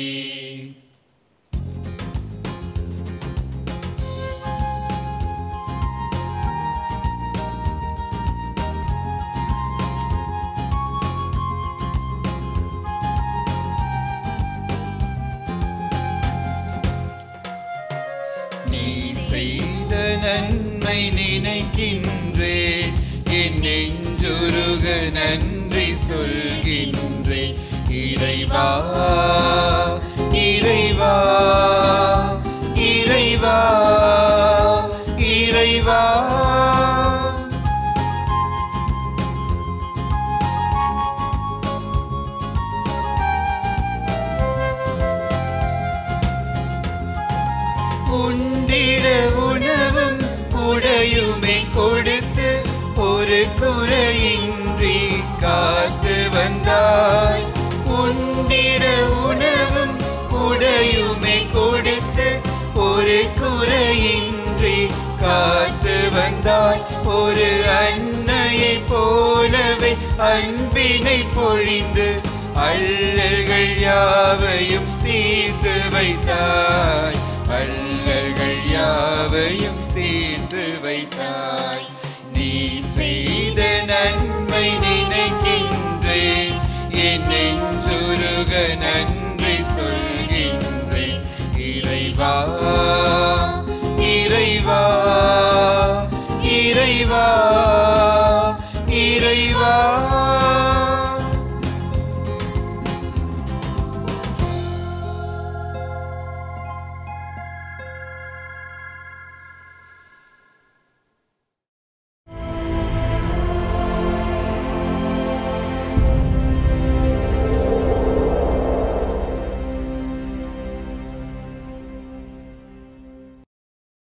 நீ செய்த நன்மை நினைக்கின்றே என் நெஞ்சுருக நன்றி சொல்கின்றே இறைவா இறைவா இறைவா இறைவா உண்டிட உணவும் உடையுமே கொடுத்து ஒரு குறையின்றி காத்து வந்தாய் உண்டிட உணவும் உடையுமே கொடுத்து ஒரு குறையின்றி காத்து வந்தாய் ஒரு அன்னையை போலவே அன்பினை பொழிந்து அள்ளல்கள் யாவையும் தீர்த்து வைத்தாய் அள்ளல்கள் யாவையும் தீர்த்து வைத்தாய் நீ செய்த நன்மை நினைக்கின்றேன் என் நெஞ்சு